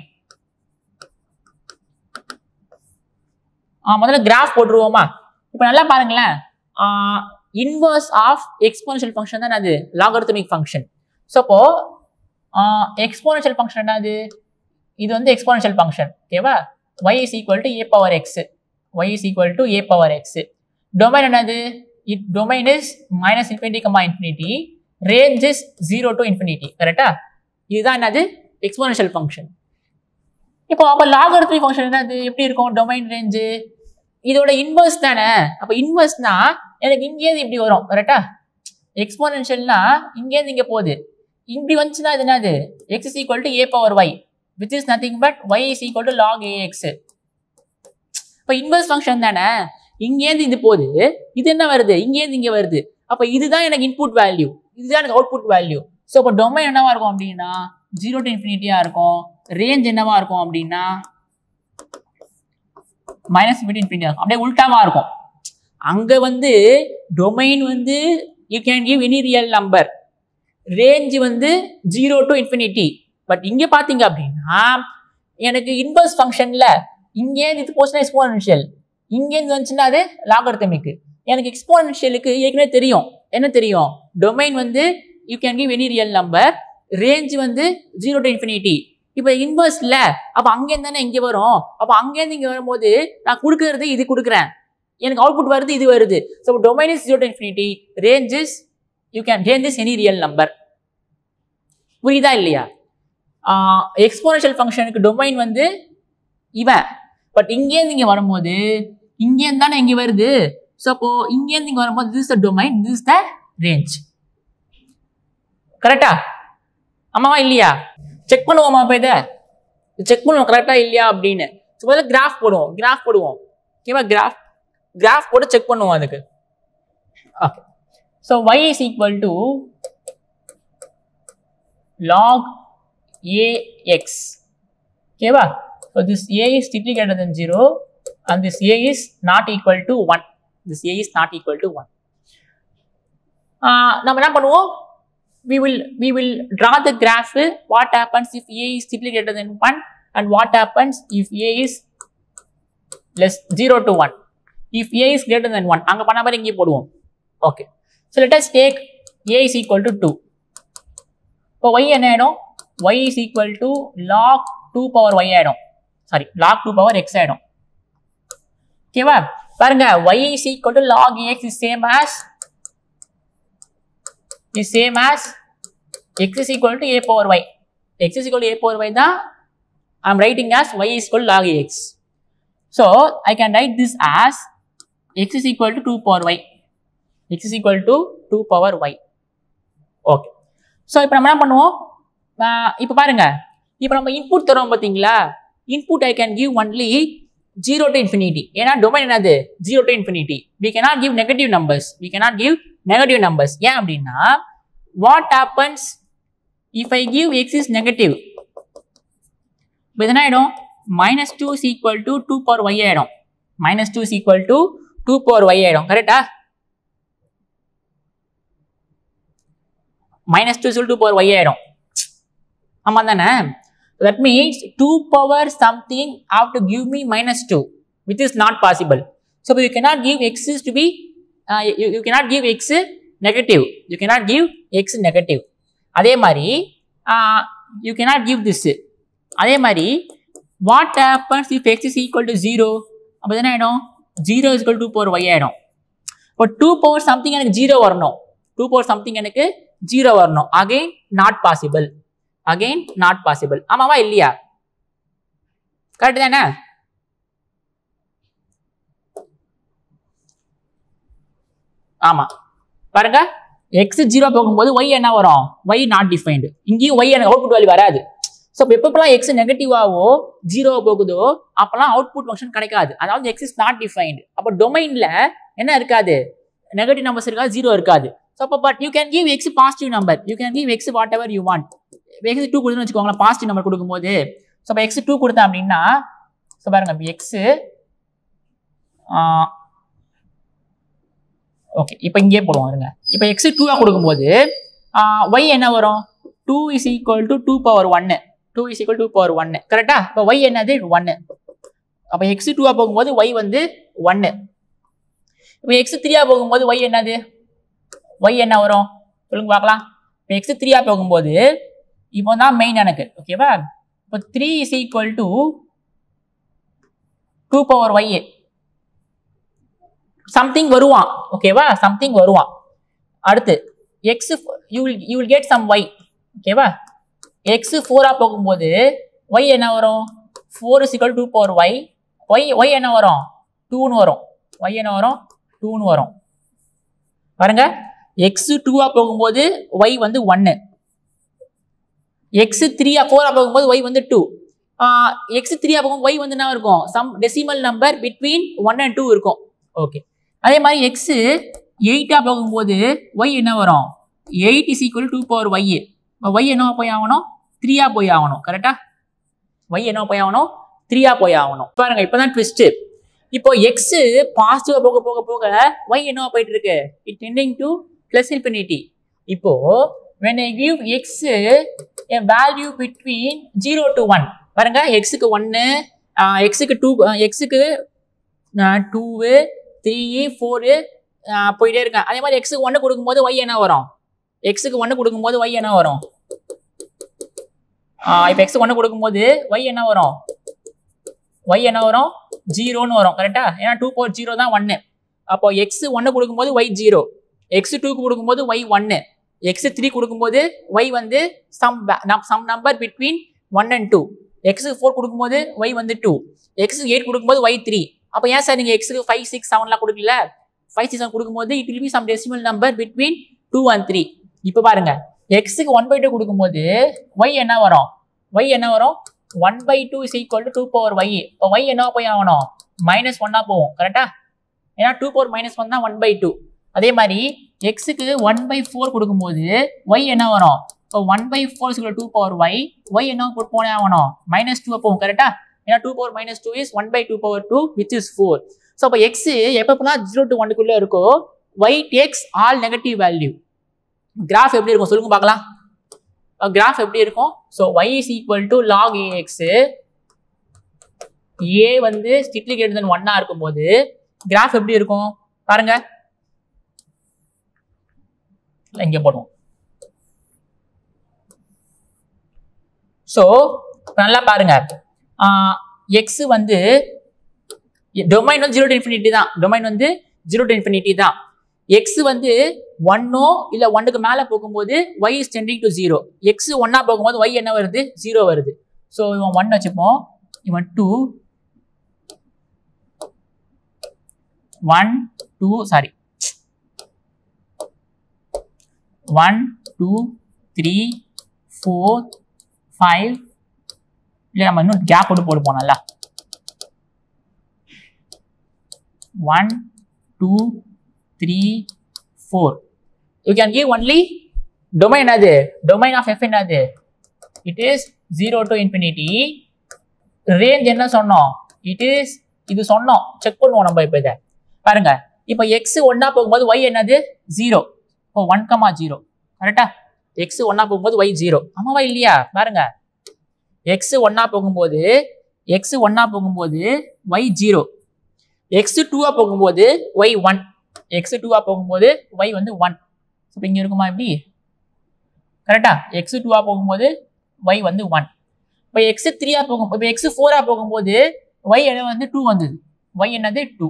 முதல்ல கிராஃப் போட்டுருவோமா இப்போ நல்லா பாருங்களேன் இன்வர்ஸ் ஆஃப் எக்ஸ்போனன்ஷியல் ஃபங்க்ஷன் தான் அது லாகர்த்தமிக் ஃபங்க்ஷன் ஸோ அப்போ எக்ஸ்போனன்ஷியல் ஃபங்க்ஷன் என்னது இது வந்து எக்ஸ்போனன்ஷியல் ஃபங்க்ஷன் ஓகேவா y is equal to a power x y is equal to a power x domain என்னது it domain is minus infinity comma infinity range is zero to infinity கரெக்டா இதுதான் என்னது exponential function இப்போ அப்போ லாகர்த்தமிக் function என்னது எப்படி இருக்கும் டொமைன் ரேஞ்சு இதோட இன்வர்ஸ் தானே அப்போ இன்வர்ஸ்னா எனக்கு இங்கேருந்து இப்படி வரும் கரெக்டா எக்ஸ்போனன்ஷியல்னா இங்கேருந்து இங்கே போகுது இப்படி வந்துச்சுன்னா அது என்னது x is equal to a power y which is nothing but y is equal to log a x இப்போ இன்வர்ஸ் ஃபங்க்ஷன் தானே இங்கேருந்து இது போகுது இது என்ன வருது இங்கேருந்து இங்கே வருது அப்போ இதுதான் எனக்கு இன்புட் வேல்யூ இதுதான் எனக்கு அவுட்புட் வேல்யூ ஸோ இப்போ டொமைன் என்னவா இருக்கும் அப்படின்னா ஜீரோ டு இன்ஃபினிட்டியாக இருக்கும் ரேஞ்ச் என்னவா இருக்கும் அப்படின்னா மைனஸ் இன்ஃபினிட்டி இன்ஃபினிட்டி இருக்கும் அப்படியே உல்டாவா இருக்கும் அங்கே வந்து டொமைன் வந்து you can give any real number range வந்து ஜீரோ டு இன்ஃபினிட்டி பட் இங்கே பார்த்தீங்க அப்படின்னா எனக்கு இன்வர்ஸ் ஃபங்க்ஷனில் இங்கேருந்து இது போச்சுன்னா எக்ஸ்போனன்ஷியல் இங்கேருந்து வந்துச்சுன்னா அது லாகர்த்தமிக்கு எனக்கு எக்ஸ்போனன்ஷியலுக்கு ஏற்கனவே தெரியும் என்ன தெரியும் டொமைன் வந்து you can give any real number range வந்து ஜீரோ டு இன்ஃபினிட்டி இப்போ இன்வர்ஸ்ல அப்போ அங்கேருந்து தானே இங்கே வரும் அப்போ அங்கேருந்து இங்கே வரும்போது நான் கொடுக்கறது இது கொடுக்குறேன் எனக்கு அவுட்புட் வருது இது வருது so domain is zero to infinity range is you can range is any real number புரியுதா இல்லையா எக்ஸ்போனன்ஷியல் ஃபங்க்ஷனுக்கு டொமைன் வந்து இவன் பட் இங்கேருந்து இங்கே வரும்போது இங்கேருந்து தானே இங்கே வருது ஸோ அப்போ இங்கேருந்து இங்கே வரும்போது this the domain this the range கரெக்டா ஆமாவா இல்லையா செக் பண்ணுவோமா இப்போ இதை செக் பண்ணுவோம் கரெக்டா இல்லையா அப்படின்னு ஸோ முதல்ல கிராஃப் போடுவோம் கிராஃப் போடுவோம் ஓகேவா கிராஃப் கிராஃப் போட்டு செக் பண்ணுவோம் அதுக்கு okay so y is equal to log ax ஓகேவா so this a is strictly greater than 0 and this a is not equal to 1 this a is not equal to 1 நம்ம என்ன பண்ணுவோம் we will we will draw the graph what happens if a is strictly greater than 1 and what happens if a is less 0 to 1 if a is greater than 1 அங்க பண்ண மாதிரி இங்கே போடுவோம் okay so let us take a is equal to 2 இப்போ y என்ன ஆயிடும் y is equal to log 2 power y ஆயிடும் sorry log 2 power x ஆயிடும் ஓகேவா பாருங்க y is equal to log x is same as is same as x is equal to a power y x is equal to a power y தான் I am writing as y is equal to log x so I can write this as x is equal to 2 power y x is equal to 2 power y okay so இப்போ நம்ம என்ன பண்ணுவோம் இப்போ பாருங்க இப்போ நம்ம input தரோம் பார்த்தீங்களா input I can give only zero to infinity ஏன்னா டொமைன் என்னது zero to infinity we cannot give negative numbers we cannot give negative numbers ஏன் அப்படின்னா what happens if I give x is negative இப்போ இது என்ன ஆகிடும் minus two is equal to two power y ஆகிடும் minus two is equal to two power y ஆகிடும் கரெக்டா minus two சொல் டூ பவர் ஒய் ஆயிடும் ஆமாம் தானே that means two power something have to give me minus two which is not possible so you cannot give x is to be you cannot give x negative you cannot give x negative அதே மாதிரி you cannot give this அதே மாதிரி what happens if x is equal to zero அப்போ என்ன ஆகிடும் zero is equal two power y ஆகிடும் இப்போ two power something எனக்கு ஜீரோ வரணும் டூ பவர் சம்திங் எனக்கு ஜீரோ வரணும் again not possible again not possible ஆமாவா இல்லையா கரெக்ட் தானே ஆமா பாருங்க எக்ஸ் ஜீரோ போகும்போது ஒய் என்ன வரும் ஒய் நாட் டிஃபைன்டு இங்கேயும் ஒய் எனக்கு அவுட்புட் வேல்யூ வராது ஸோ எப்பப்பெல்லாம் எக்ஸ் நெகட்டிவாவோ ஜீரோ போகுதோ அப்பெல்லாம் அவுட்புட் ஃபங்க்ஷன் கிடைக்காது அதாவது எக்ஸ் இஸ் நாட் டிஃபைன்டு அப்போ டொமைனில் என்ன இருக்காது நெகட்டிவ் நம்பர்ஸ் இருக்காது ஜீரோ இருக்காது ஸோ அப்போ but you can give x positive number you can give x whatever you want x two கொடுத்துன்னு வச்சுக்கோங்களேன் பாசிட்டிவ் நம்பர் கொடுக்கும்போது ஸோ இப்போ எக்ஸ் டூ கொடுத்தேன் அப்படின்னா ஸோ பாருங்க இப்போ எக்ஸு ஓகே இப்போ இங்கேயே போடுவோம் இருங்க இப்போ எக்ஸ் டூவாக கொடுக்கும்போது ஒய் என்ன வரும் two is equal to two power ஒன்னு two is equal two power ஒன்னு கரெக்டா இப்போ ஒய் என்னது ஒன்னு அப்போ எக்ஸ் டூவாக போகும்போது ஒய் வந்து ஒன்னு இப்போ எக்ஸ் த்ரீயாக போகும்போது ஒய் என்னது ஒய் என்ன வரும் சொல்லுங்க பார்க்கலாம் இப்போ எக்ஸ் த்ரீயாக போகும்போது இப்போ தான் மெயின் எனக்கு ஓகேவா இப்போ three is equal to two power y something வருவான் ஓகேவா சம்திங் வருவான் அடுத்து x you will you will get some y ஓகேவா எக்ஸ் ஃபோராக போகும்போது ஒய் என்ன வரும் four is equal two power y y y என்ன வரும் டூன்னு வரும் ஒய் என்ன வரும் டூன்னு வரும் பாருங்க எக்ஸ் டூவாக போகும்போது ஒய் வந்து ஒன்று எக்ஸ் த்ரீயா ஃபோராக போகும்போது ஒய் வந்து டூ எக்ஸ் த்ரீயாக போகும்போது ஒய் வந்து என்ன இருக்கும் some decimal number between one and two இருக்கும் ஓகே அதே மாதிரி எக்ஸ் எயிட்டாக போகும்போது ஒய் என்ன வரும் eight is equal two power y y என்ன போய் ஆகணும் த்ரீயா போய் ஆகணும் கரெக்டா ஒய் என்ன போய் ஆகணும் த்ரீயா போய் ஆகணும் பாருங்க இப்போதான் ட்விஸ்ட் இப்போ எக்ஸ் பாசிட்டிவா போக போக போக ஒய் என்ன போயிட்டு இருக்கு it tending to plus infinity இப்போ when I give x a value between 0 to 1 பாருங்க எக்ஸுக்கு ஒன்று எக்ஸுக்கு டூ எக்ஸுக்கு டூவு த்ரீ ஃபோரு போயிட்டே இருக்கேன் அதே மாதிரி எக்ஸுக்கு ஒன்று கொடுக்கும்போது ஒய் என்ன வரும் எக்ஸுக்கு ஒன்று கொடுக்கும்போது ஒய் என்ன வரும் இப்போ எக்ஸுக்கு ஒன்று கொடுக்கும்போது ஒய் என்ன வரும் ஒய் என்ன வரும் ஜீரோன்னு வரும் கரெக்டா ஏன்னா டூ பவர் ஜீரோ தான் ஒன்று அப்போ எக்ஸ் ஒன்று கொடுக்கும்போது ஒய் ஜீரோ எக்ஸ் டூக்கு கொடுக்கும்போது ஒய் ஒன்று எக்ஸ் த்ரீ கொடுக்கும்போது ஒய் வந்து some some number between one and two x four கொடுக்கும்போது ஒய் வந்து டூ எக்ஸ் எயிட் கொடுக்கும்போது ஒய் த்ரீ அப்போ ஏன் சார் நீங்கள் எக்ஸுக்கு ஃபைவ் சிக்ஸ் செவன்லாம் கொடுக்கல ஃபைவ் சிக்ஸ் செவன் கொடுக்கும்போது it will be some decimal number between two and three இப்போ பாருங்க எக்ஸுக்கு ஒன் பை டூ கொடுக்கும்போது ஒய் என்ன வரும் ஒய் என்ன வரும் one by two is equal to two power y இப்போ ஒய் என்ன போய் ஆகணும் மைனஸ் ஒன்னா போகும் கரெக்டா ஏன்னா டூ பவர் மைனஸ் ஒன் தான் ஒன் பை டூ அதே மாதிரி எக்ஸுக்கு ஒன் பை ஃபோர் கொடுக்கும்போது ஒய் என்ன வரும் இப்போ one by four is two power y y என்ன போனே ஆகணும் மைனஸ் டூ போகும் கரெக்டா ஏன்னா two power minus two is one by two power two which is four so அப்போ எக்ஸ் எப்பப்பெல்லாம் ஜீரோ டு ஒன்னுக்குள்ளே இருக்கோ y tax all negative value graph எப்படி இருக்கும் சொல்லுங்க பார்க்கலாம் கிராஃப் எப்படி இருக்கும் so y is equal to log a x a வந்து ஸ்டிட்லி கேட்டர் தென் ஒன்னா இருக்கும்போது கிராஃப் எப்படி இருக்கும் பாருங்க இங்கே போடுவோம் ஸோ நல்லா பாருங்க எக்ஸ் வந்து டொமைன் வந்து ஜீரோ டு இன்ஃபினிட்டி தான் டொமைன் வந்து ஜீரோ டு இன்ஃபினிட்டி தான் எக்ஸ் வந்து ஒன்னோ இல்லை ஒன்றுக்கு மேலே போகும்போது y is tending to zero x ஒன்னா போகும்போது ஒய் என்ன வருது ஜீரோ வருது ஸோ இவன் ஒன் வச்சுப்போம் இவன் two one two sorry one two three four five இல்லை நம்ம இன்னும் கேப் போட்டு போட்டு போனோம்ல one two three four you can give only domain என்னது டொமைன் ஆஃப் எஃப் என்னது it is zero to infinity range என்ன சொன்னோம் இட் இஸ் இது சொன்னோம் செக் பண்ணுவோம் நம்ம இப்போ இதை பாருங்க இப்போ எக்ஸ் ஒன்னா போகும்போது ஒய் என்னது ஜீரோ இப்போ ஒன் கமா ஜீரோ கரெக்டா எக்ஸ் ஒன்னா போகும்போது ஒய் ஜீரோ ஆமாவா இல்லையா பாருங்க எக்ஸ் ஒன்னா போகும்போது எக்ஸ் ஒன்னா போகும்போது ஒய் ஜீரோ எக்ஸ் டூவா போகும்போது ஒய் ஒன் எக்ஸ் டூவா போகும்போது ஒய் வந்து ஒன் இப்போ இங்கே இருக்குமா எப்படி கரெக்டா எக்ஸ் டூவா போகும்போது ஒய் வந்து ஒன் இப்போ எக்ஸ் த்ரீயா போகும் இப்போ எக்ஸ் ஃபோரா போகும்போது ஒய் என்ன வந்து டூ வந்தது ஒய் என்னது டூ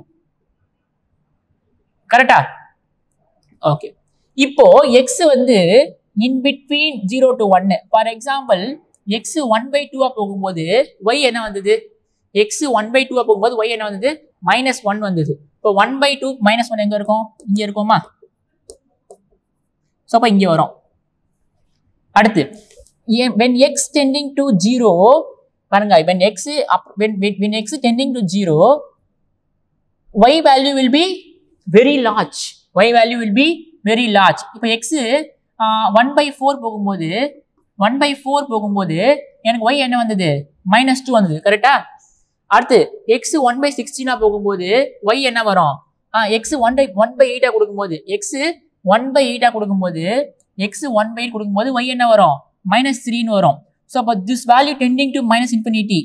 கரெக்டா ஓகே இப்போ எக்ஸ் வந்து இன் பிட்வீன் ஜீரோ டு ஒன்னு for example x one by டூவா போகும்போது ஒய் என்ன வந்தது எக்ஸ் ஒன் பை டூவா போகும்போது ஒய் என்ன வந்தது மைனஸ் ஒன் வந்தது இப்போ one by two minus one எங்க இருக்கும் இங்க இருக்குமா ஸோ அப்போ இங்கே வரும் அடுத்து when x tending to 0 பாருங்க when x up- when when when x tending to 0 y value will be very large y value will be very large இப்போ x ஒன் பை ஃபோர் போகும்போது ஒன் பை ஃபோர் போகும்போது எனக்கு y என்ன வந்தது minus two வந்தது கரெக்டா அடுத்து X one by சிக்ஸ்டீனா போகும்போது ஒய் என்ன வரும் ஆ x one by one by எயிட்டா கொடுக்கும்போது எக்ஸ் ஒன் பை எயிட்டா கொடுக்கும்போது எக்ஸ் ஒன் பை கொடுக்கும்போது ஒய் என்ன வரும் மைனஸ் த்ரீன்னு வரும் ஸோ அப்போ this value tending to minus infinity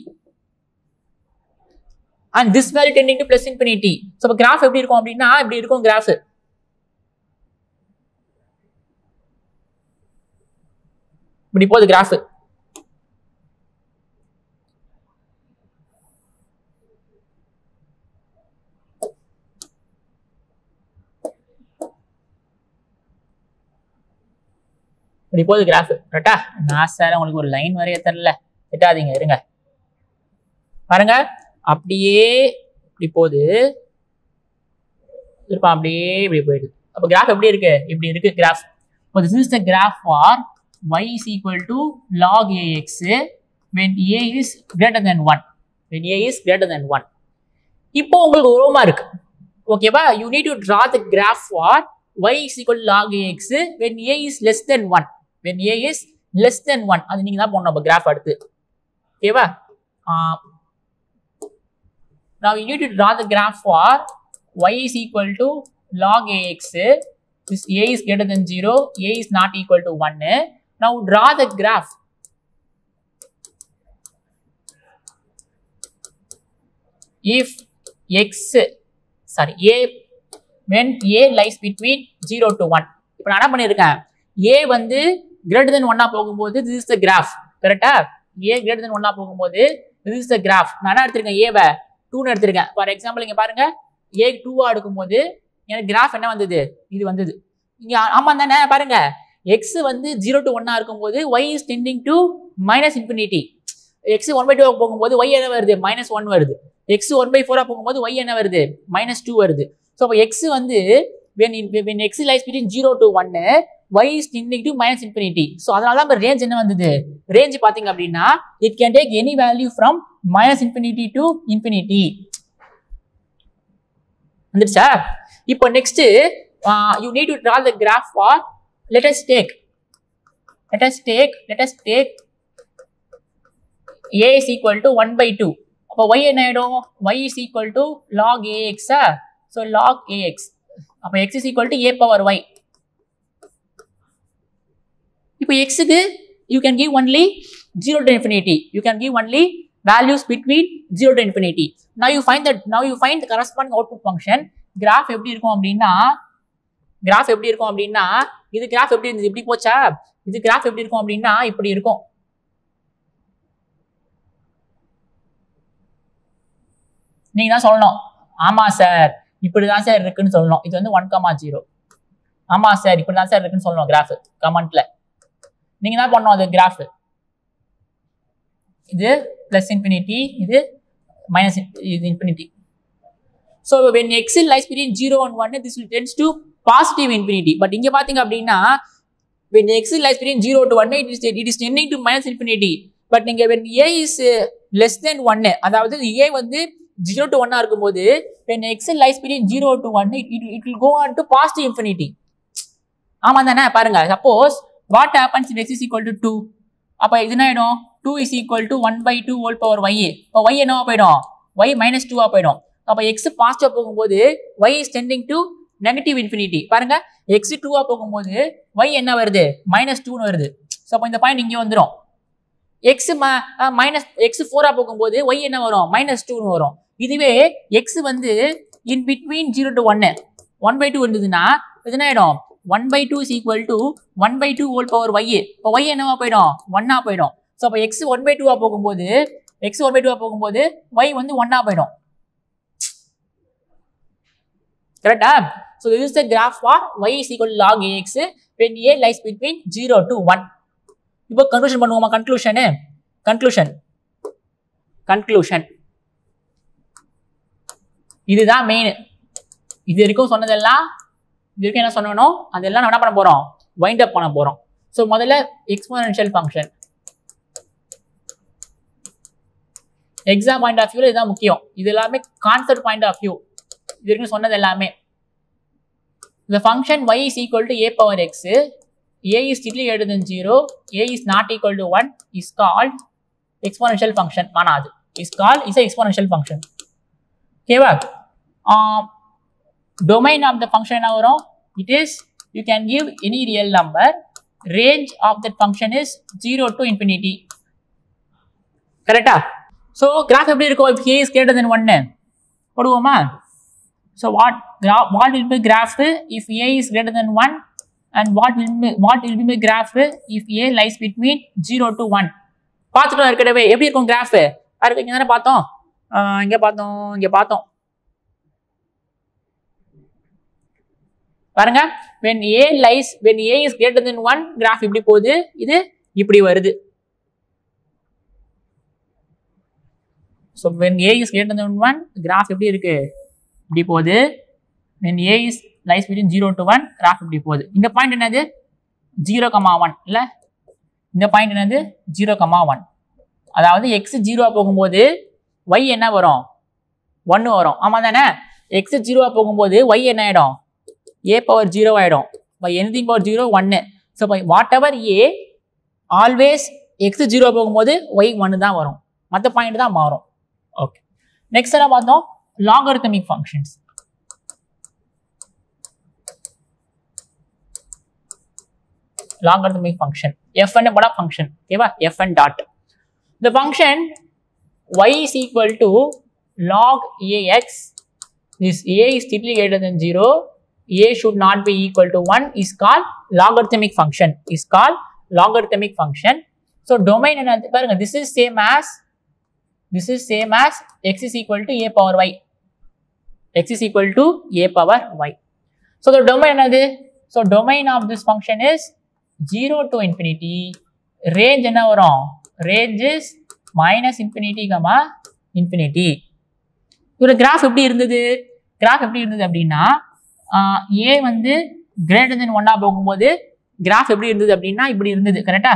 and this value tending to plus infinity so இப்போ கிராஃப் எப்படி இருக்கும் அப்படின்னா இப்படி இருக்கும் கிராஃப் இப்படி போகுது கிராஃப் இப்படி போகுது கிராஃப் கரெக்டா நான் சார் உங்களுக்கு ஒரு லைன் வரைய தெரில திட்டாதீங்க இருங்க பாருங்க அப்படியே இப்படி போகுது இருப்பான் அப்படியே இப்படி போயிடுது அப்போ கிராஃப் எப்படி இருக்கு இப்படி இருக்கு கிராஃப் இப்போ this is the graph for y is equal to log ax when a is greater than 1 when a is greater than 1 இப்போ உங்களுக்கு உருவமா இருக்கு ஓகேவா you need to draw the graph for y is equal to log ax when a is less than 1 when a is less than 1 அது நீங்க தான் போடணும் அப்போ கிராஃப் அடுத்து ஓகேவா now you need to draw the graph for y is equal to log ax this a is greater than 0 a is not equal to 1 now draw the graph if x sorry a when a lies between 0 to 1 இப்போ நான் என்ன பண்ணியிருக்கேன் a வந்து greater than 1 போகும்போது this is the graph கரெக்டா a greater than 1 போகும்போது this is the graph நான் என்ன எடுத்திருக்கேன் a-வை 2னு எடுத்திருக்கேன் ஃபார் எக்ஸாம்பிள் இங்க பாருங்க a 2 எடுக்கும்போது எனக்கு கிராஃப் என்ன வந்தது இது வந்தது இங்க ஆமா தானே பாருங்க x வந்து 0 டு 1 இருக்கும்போது y is tending to minus infinity x one by two போகும்போது y என்ன வருது மைனஸ் ஒன் வருது எக்ஸ் ஒன் பை ஃபோரா போகும்போது y என்ன வருது மைனஸ் டூ வருது ஸோ அப்போ எக்ஸ் வந்து when in when x lies between 0 to 1 y is tending to minus infinity so அதனால தான் ரேஞ்ச் என்ன வந்தது ரேஞ்ச் பாத்தீங்க அப்படின்னா it can take any value from minus infinity to infinity வந்துருச்சா இப்போ next you need to draw the graph for let us take let us take let us take a is equal to 1 by 2 அப்போ y என்ன ஆயிடும் y is equal to log ax ah so log ax அப்போ x is equal to a power y இப்போ x க்கு you can give only 0 to infinity you can give only values between 0 to infinity now you find that now you find the corresponding output function graph எப்படி இருக்கும் அப்படின்னா graph எப்படி இருக்கும் அப்படின்னா இது graph எப்படி இருந்தது இப்படி போச்சா இது கிராஃப் எப்படி இருக்கும் அப்படின்னா இப்படி இருக்கும் நீங்க தான் சொல்லணும் ஆமா சார் இப்படிதான் சார் இருக்குன்னு சொல்லணும் இது வந்து ஒன் கமா ஜீரோ ஆமா சார் இப்படிதான் சார் இருக்குன்னு சொல்லணும் கிராஃப் கமெண்ட்ல நீங்க தான் பண்ணணும் அது கிராஃப் இது பிளஸ் இன்ஃபினிட்டி இது மைனஸ் இது இன்ஃபினிட்டி ஸோ வென் எக்ஸில் lies between zero and one this will tends to positive infinity but இங்க பாத்தீங்க அப்படின்னா when x is lies between 0 to 1 it is it is tending to minus infinity but நீங்க when a is uh, less than 1 அதாவது a வந்து 0 to 1 இருக்கும்போது when x lies between 0 to 1 it, it, it will go on to positive infinity ஆமா தானே பாருங்க suppose what happens in x is equal to 2 அப்ப இது என்ன ஆயிடும் 2 is equal to 1 by 2 whole power y இப்போ y என்னவா போயிடும் y மைனஸ் டூவா போயிடும் அப்ப x பாசிட்டிவ் போகும்போது y is tending to negative infinity பாருங்க எக்ஸ் டூவா போகும்போது y என்ன வருது மைனஸ் டூன்னு வருது ஸோ அப்போ இந்த பாயிண்ட் இங்கே வந்துடும் எக்ஸ் மைனஸ் எக்ஸ் ஃபோரா போகும்போது y என்ன வரும் மைனஸ் டூன்னு வரும் இதுவே எக்ஸ் வந்து இன் பிட்வீன் ஜீரோ டு ஒன்னு ஒன் பை டூ இருந்ததுன்னா இது என்ன ஆயிடும் one by two is equal to one by two whole power y இப்போ ஒய் என்னவா போயிடும் ஒன்னா போயிடும் ஸோ அப்போ எக்ஸ் ஒன் பை டூவா போகும்போது எக்ஸ் ஒன் பை டூவா போகும்போது ஒய் வந்து ஒன்னா போயிடும் கரெக்டா So this is the graph for y is equal to log ax when a lies between 0 to 1. இப்போ கன்க்ளூஷன் பண்ணுவோமா கன்க்ளூஷனு கன்க்ளூஷன் கன்க்ளூஷன் இதுதான் மெயின் இது வரைக்கும் சொன்னதெல்லாம் இது வரைக்கும் என்ன சொன்னோம் அதெல்லாம் நம்ம என்ன பண்ண போறோம் வைண்ட் அப் பண்ண போறோம் ஸோ முதல்ல exponential function exam point of வியூல இதுதான் முக்கியம் இது எல்லாமே கான்செப்ட் பாயிண்ட் ஆஃப் வியூ இது வரைக்கும் சொன்னது எல்லாமே the function y is equal to a power x a is strictly greater than 0 a is not equal to 1 is called exponential function ஆனாது is called is a exponential function ஓகேவா domain of the function என்ன வரும் it is you can give any real number range of that function is 0 to infinity கரெக்டா ஸோ graph எப்படி இருக்கும் if a is greater than 1 போடுவோமா So what gra- what will be graph if a is greater than 1 and what will be what will be my graph if a lies between 0 to 1 பார்த்துட்டோம் இருக்கடவே எப்படி இருக்கும் graph பாருங்க இங்க தானே பார்த்தோம் ஆஹ் இங்க பார்த்தோம் இங்க பார்த்தோம் பாருங்க when a lies when a is greater than 1 graph இப்படி போகுது இது இப்படி வருது so when a is greater than 1 graph எப்படி இருக்கு இப்படி போகுது when a is lies between 0 to 1 graph இப்படி போகுது இந்த பாயிண்ட் என்னது 0 கமா ஒன் இல்லை இந்த பாயிண்ட் என்னது 0 கமா ஒன் அதாவது எக்ஸ் ஜீரோவா போகும்போது ஒய் என்ன வரும் ஒன்று வரும் ஆமாம் தானே எக்ஸ் ஜீரோவா போகும்போது ஒய் என்ன ஆகிடும் ஏ பவர் ஜீரோ ஆகிடும் பை எனிதிங் பவர் ஜீரோ ஒன்று so by whatever A always X zero போகும்போது ஒய் ஒன்று தான் வரும் மற்ற பாயிண்ட் தான் மாறும் ஓகே நெக்ஸ்ட் என்ன பார்த்தோம் logarithmic functions. Logarithmic function. fn what a function. Okay, ba? fn dot. The function y is equal to log ax. This a is strictly greater than 0. a should not be equal to 1 is called logarithmic function. Is called logarithmic function. So domain and this is same as this is same as x is equal to a power y. x is equal to a power y. So the domain என்னது so domain of this function is 0 to infinity range என்ன வரும் range is minus infinity comma infinity ஒரு graph எப்படி இருந்தது graph எப்படி இருந்தது அப்படின்னா a வந்து கிரேட்டர் தென் ஒன்னா போகும்போது கிராஃப் எப்படி இருந்தது அப்படின்னா இப்படி இருந்தது கரெக்டா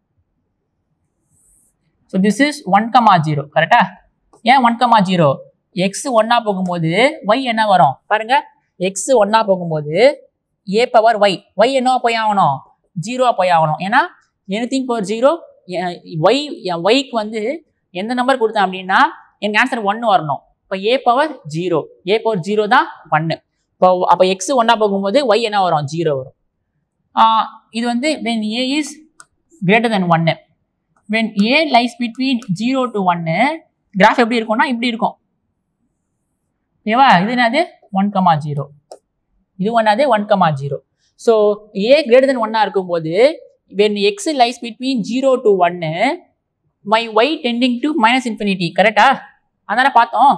so this is one comma zero கரெக்டா ஏன் ஒன் கமா ஜீரோ எக்ஸ் ஒன்னா போகும்போது ஒய் என்ன வரும் பாருங்க எக்ஸ் ஒன்னா போகும்போது ஏ பவர் ஒய் ஒய் என்னவா போய் ஆகணும் ஜீரோவா போய் ஆகணும் ஏன்னா எனிதிங் பவர் ஜீரோ ஒய் ஒய்க்கு வந்து எந்த நம்பர் கொடுத்தேன் அப்படின்னா எனக்கு ஆன்சர் ஒன்று வரணும் இப்போ a power zero a power zero தான் ஒன்று இப்போ அப்போ எக்ஸ் ஒன்னா போகும்போது ஒய் என்ன வரும் ஜீரோ வரும் ஆஹ் இது வந்து when a is greater than ஒன்று when a lies between zero to ஒன்று கிராஃப் எப்படி இருக்கும்னா இப்படி இருக்கும் ஓகேவா இது என்னது ஒன் கமா ஜீரோ இது ஒன்னாது one comma zero so a greater than ஒன்னா இருக்கும்போது when x lies between zero to ஒன்னு my y tending to minus infinity கரெக்டா அதனால பார்த்தோம்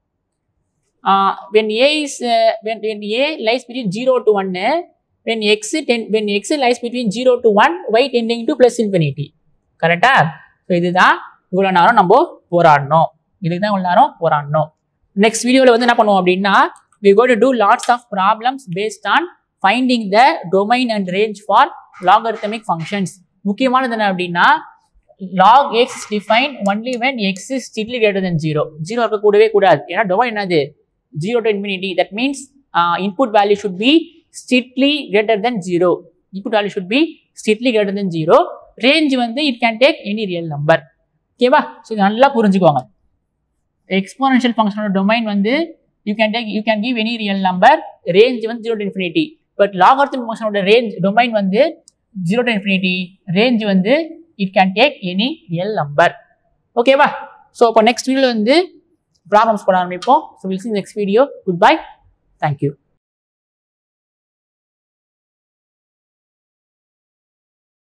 when a is when when a lies between zero to ஒன்னு when x then when x lies between zero to one y tending to plus infinity கரெக்டா so இதுதான் இவ்வளோ நேரம் நம்ம போராடணும் இதுக்கு தான் இவ்வளோ நேரம் போராடணும் நெக்ஸ்ட் வீடியோவில் வந்து என்ன பண்ணுவோம் அப்படின்னா we go to do lots of problems based on finding the domain and range for logarithmic functions முக்கியமானது என்ன அப்படின்னா log x is defined only when x is strictly greater than 0 0 இருக்க கூடவே கூடாது ஏன்னா domain என்னது 0 to infinity that means uh, input value should be strictly greater than 0 input value should be strictly greater than 0 range வந்து it can take any real number ஓகேவா so இது நல்லா புரிஞ்சுக்கோங்க எக்ஸ்போனன்ஷியல் ஃபங்க்ஷனோட டொமைன் வந்து you can take you can give any real number range வந்து zero to infinity but logarithm ஃபங்க்ஷனோட range domain வந்து ஜீரோ டு இன்ஃபினிட்டி ரேஞ்ச் வந்து it can take any real number ஓகேவா ஸோ இப்போ நெக்ஸ்ட் வீடியோ வந்து problems போட ஆரம்பிப்போம் so will see next video good bye thank you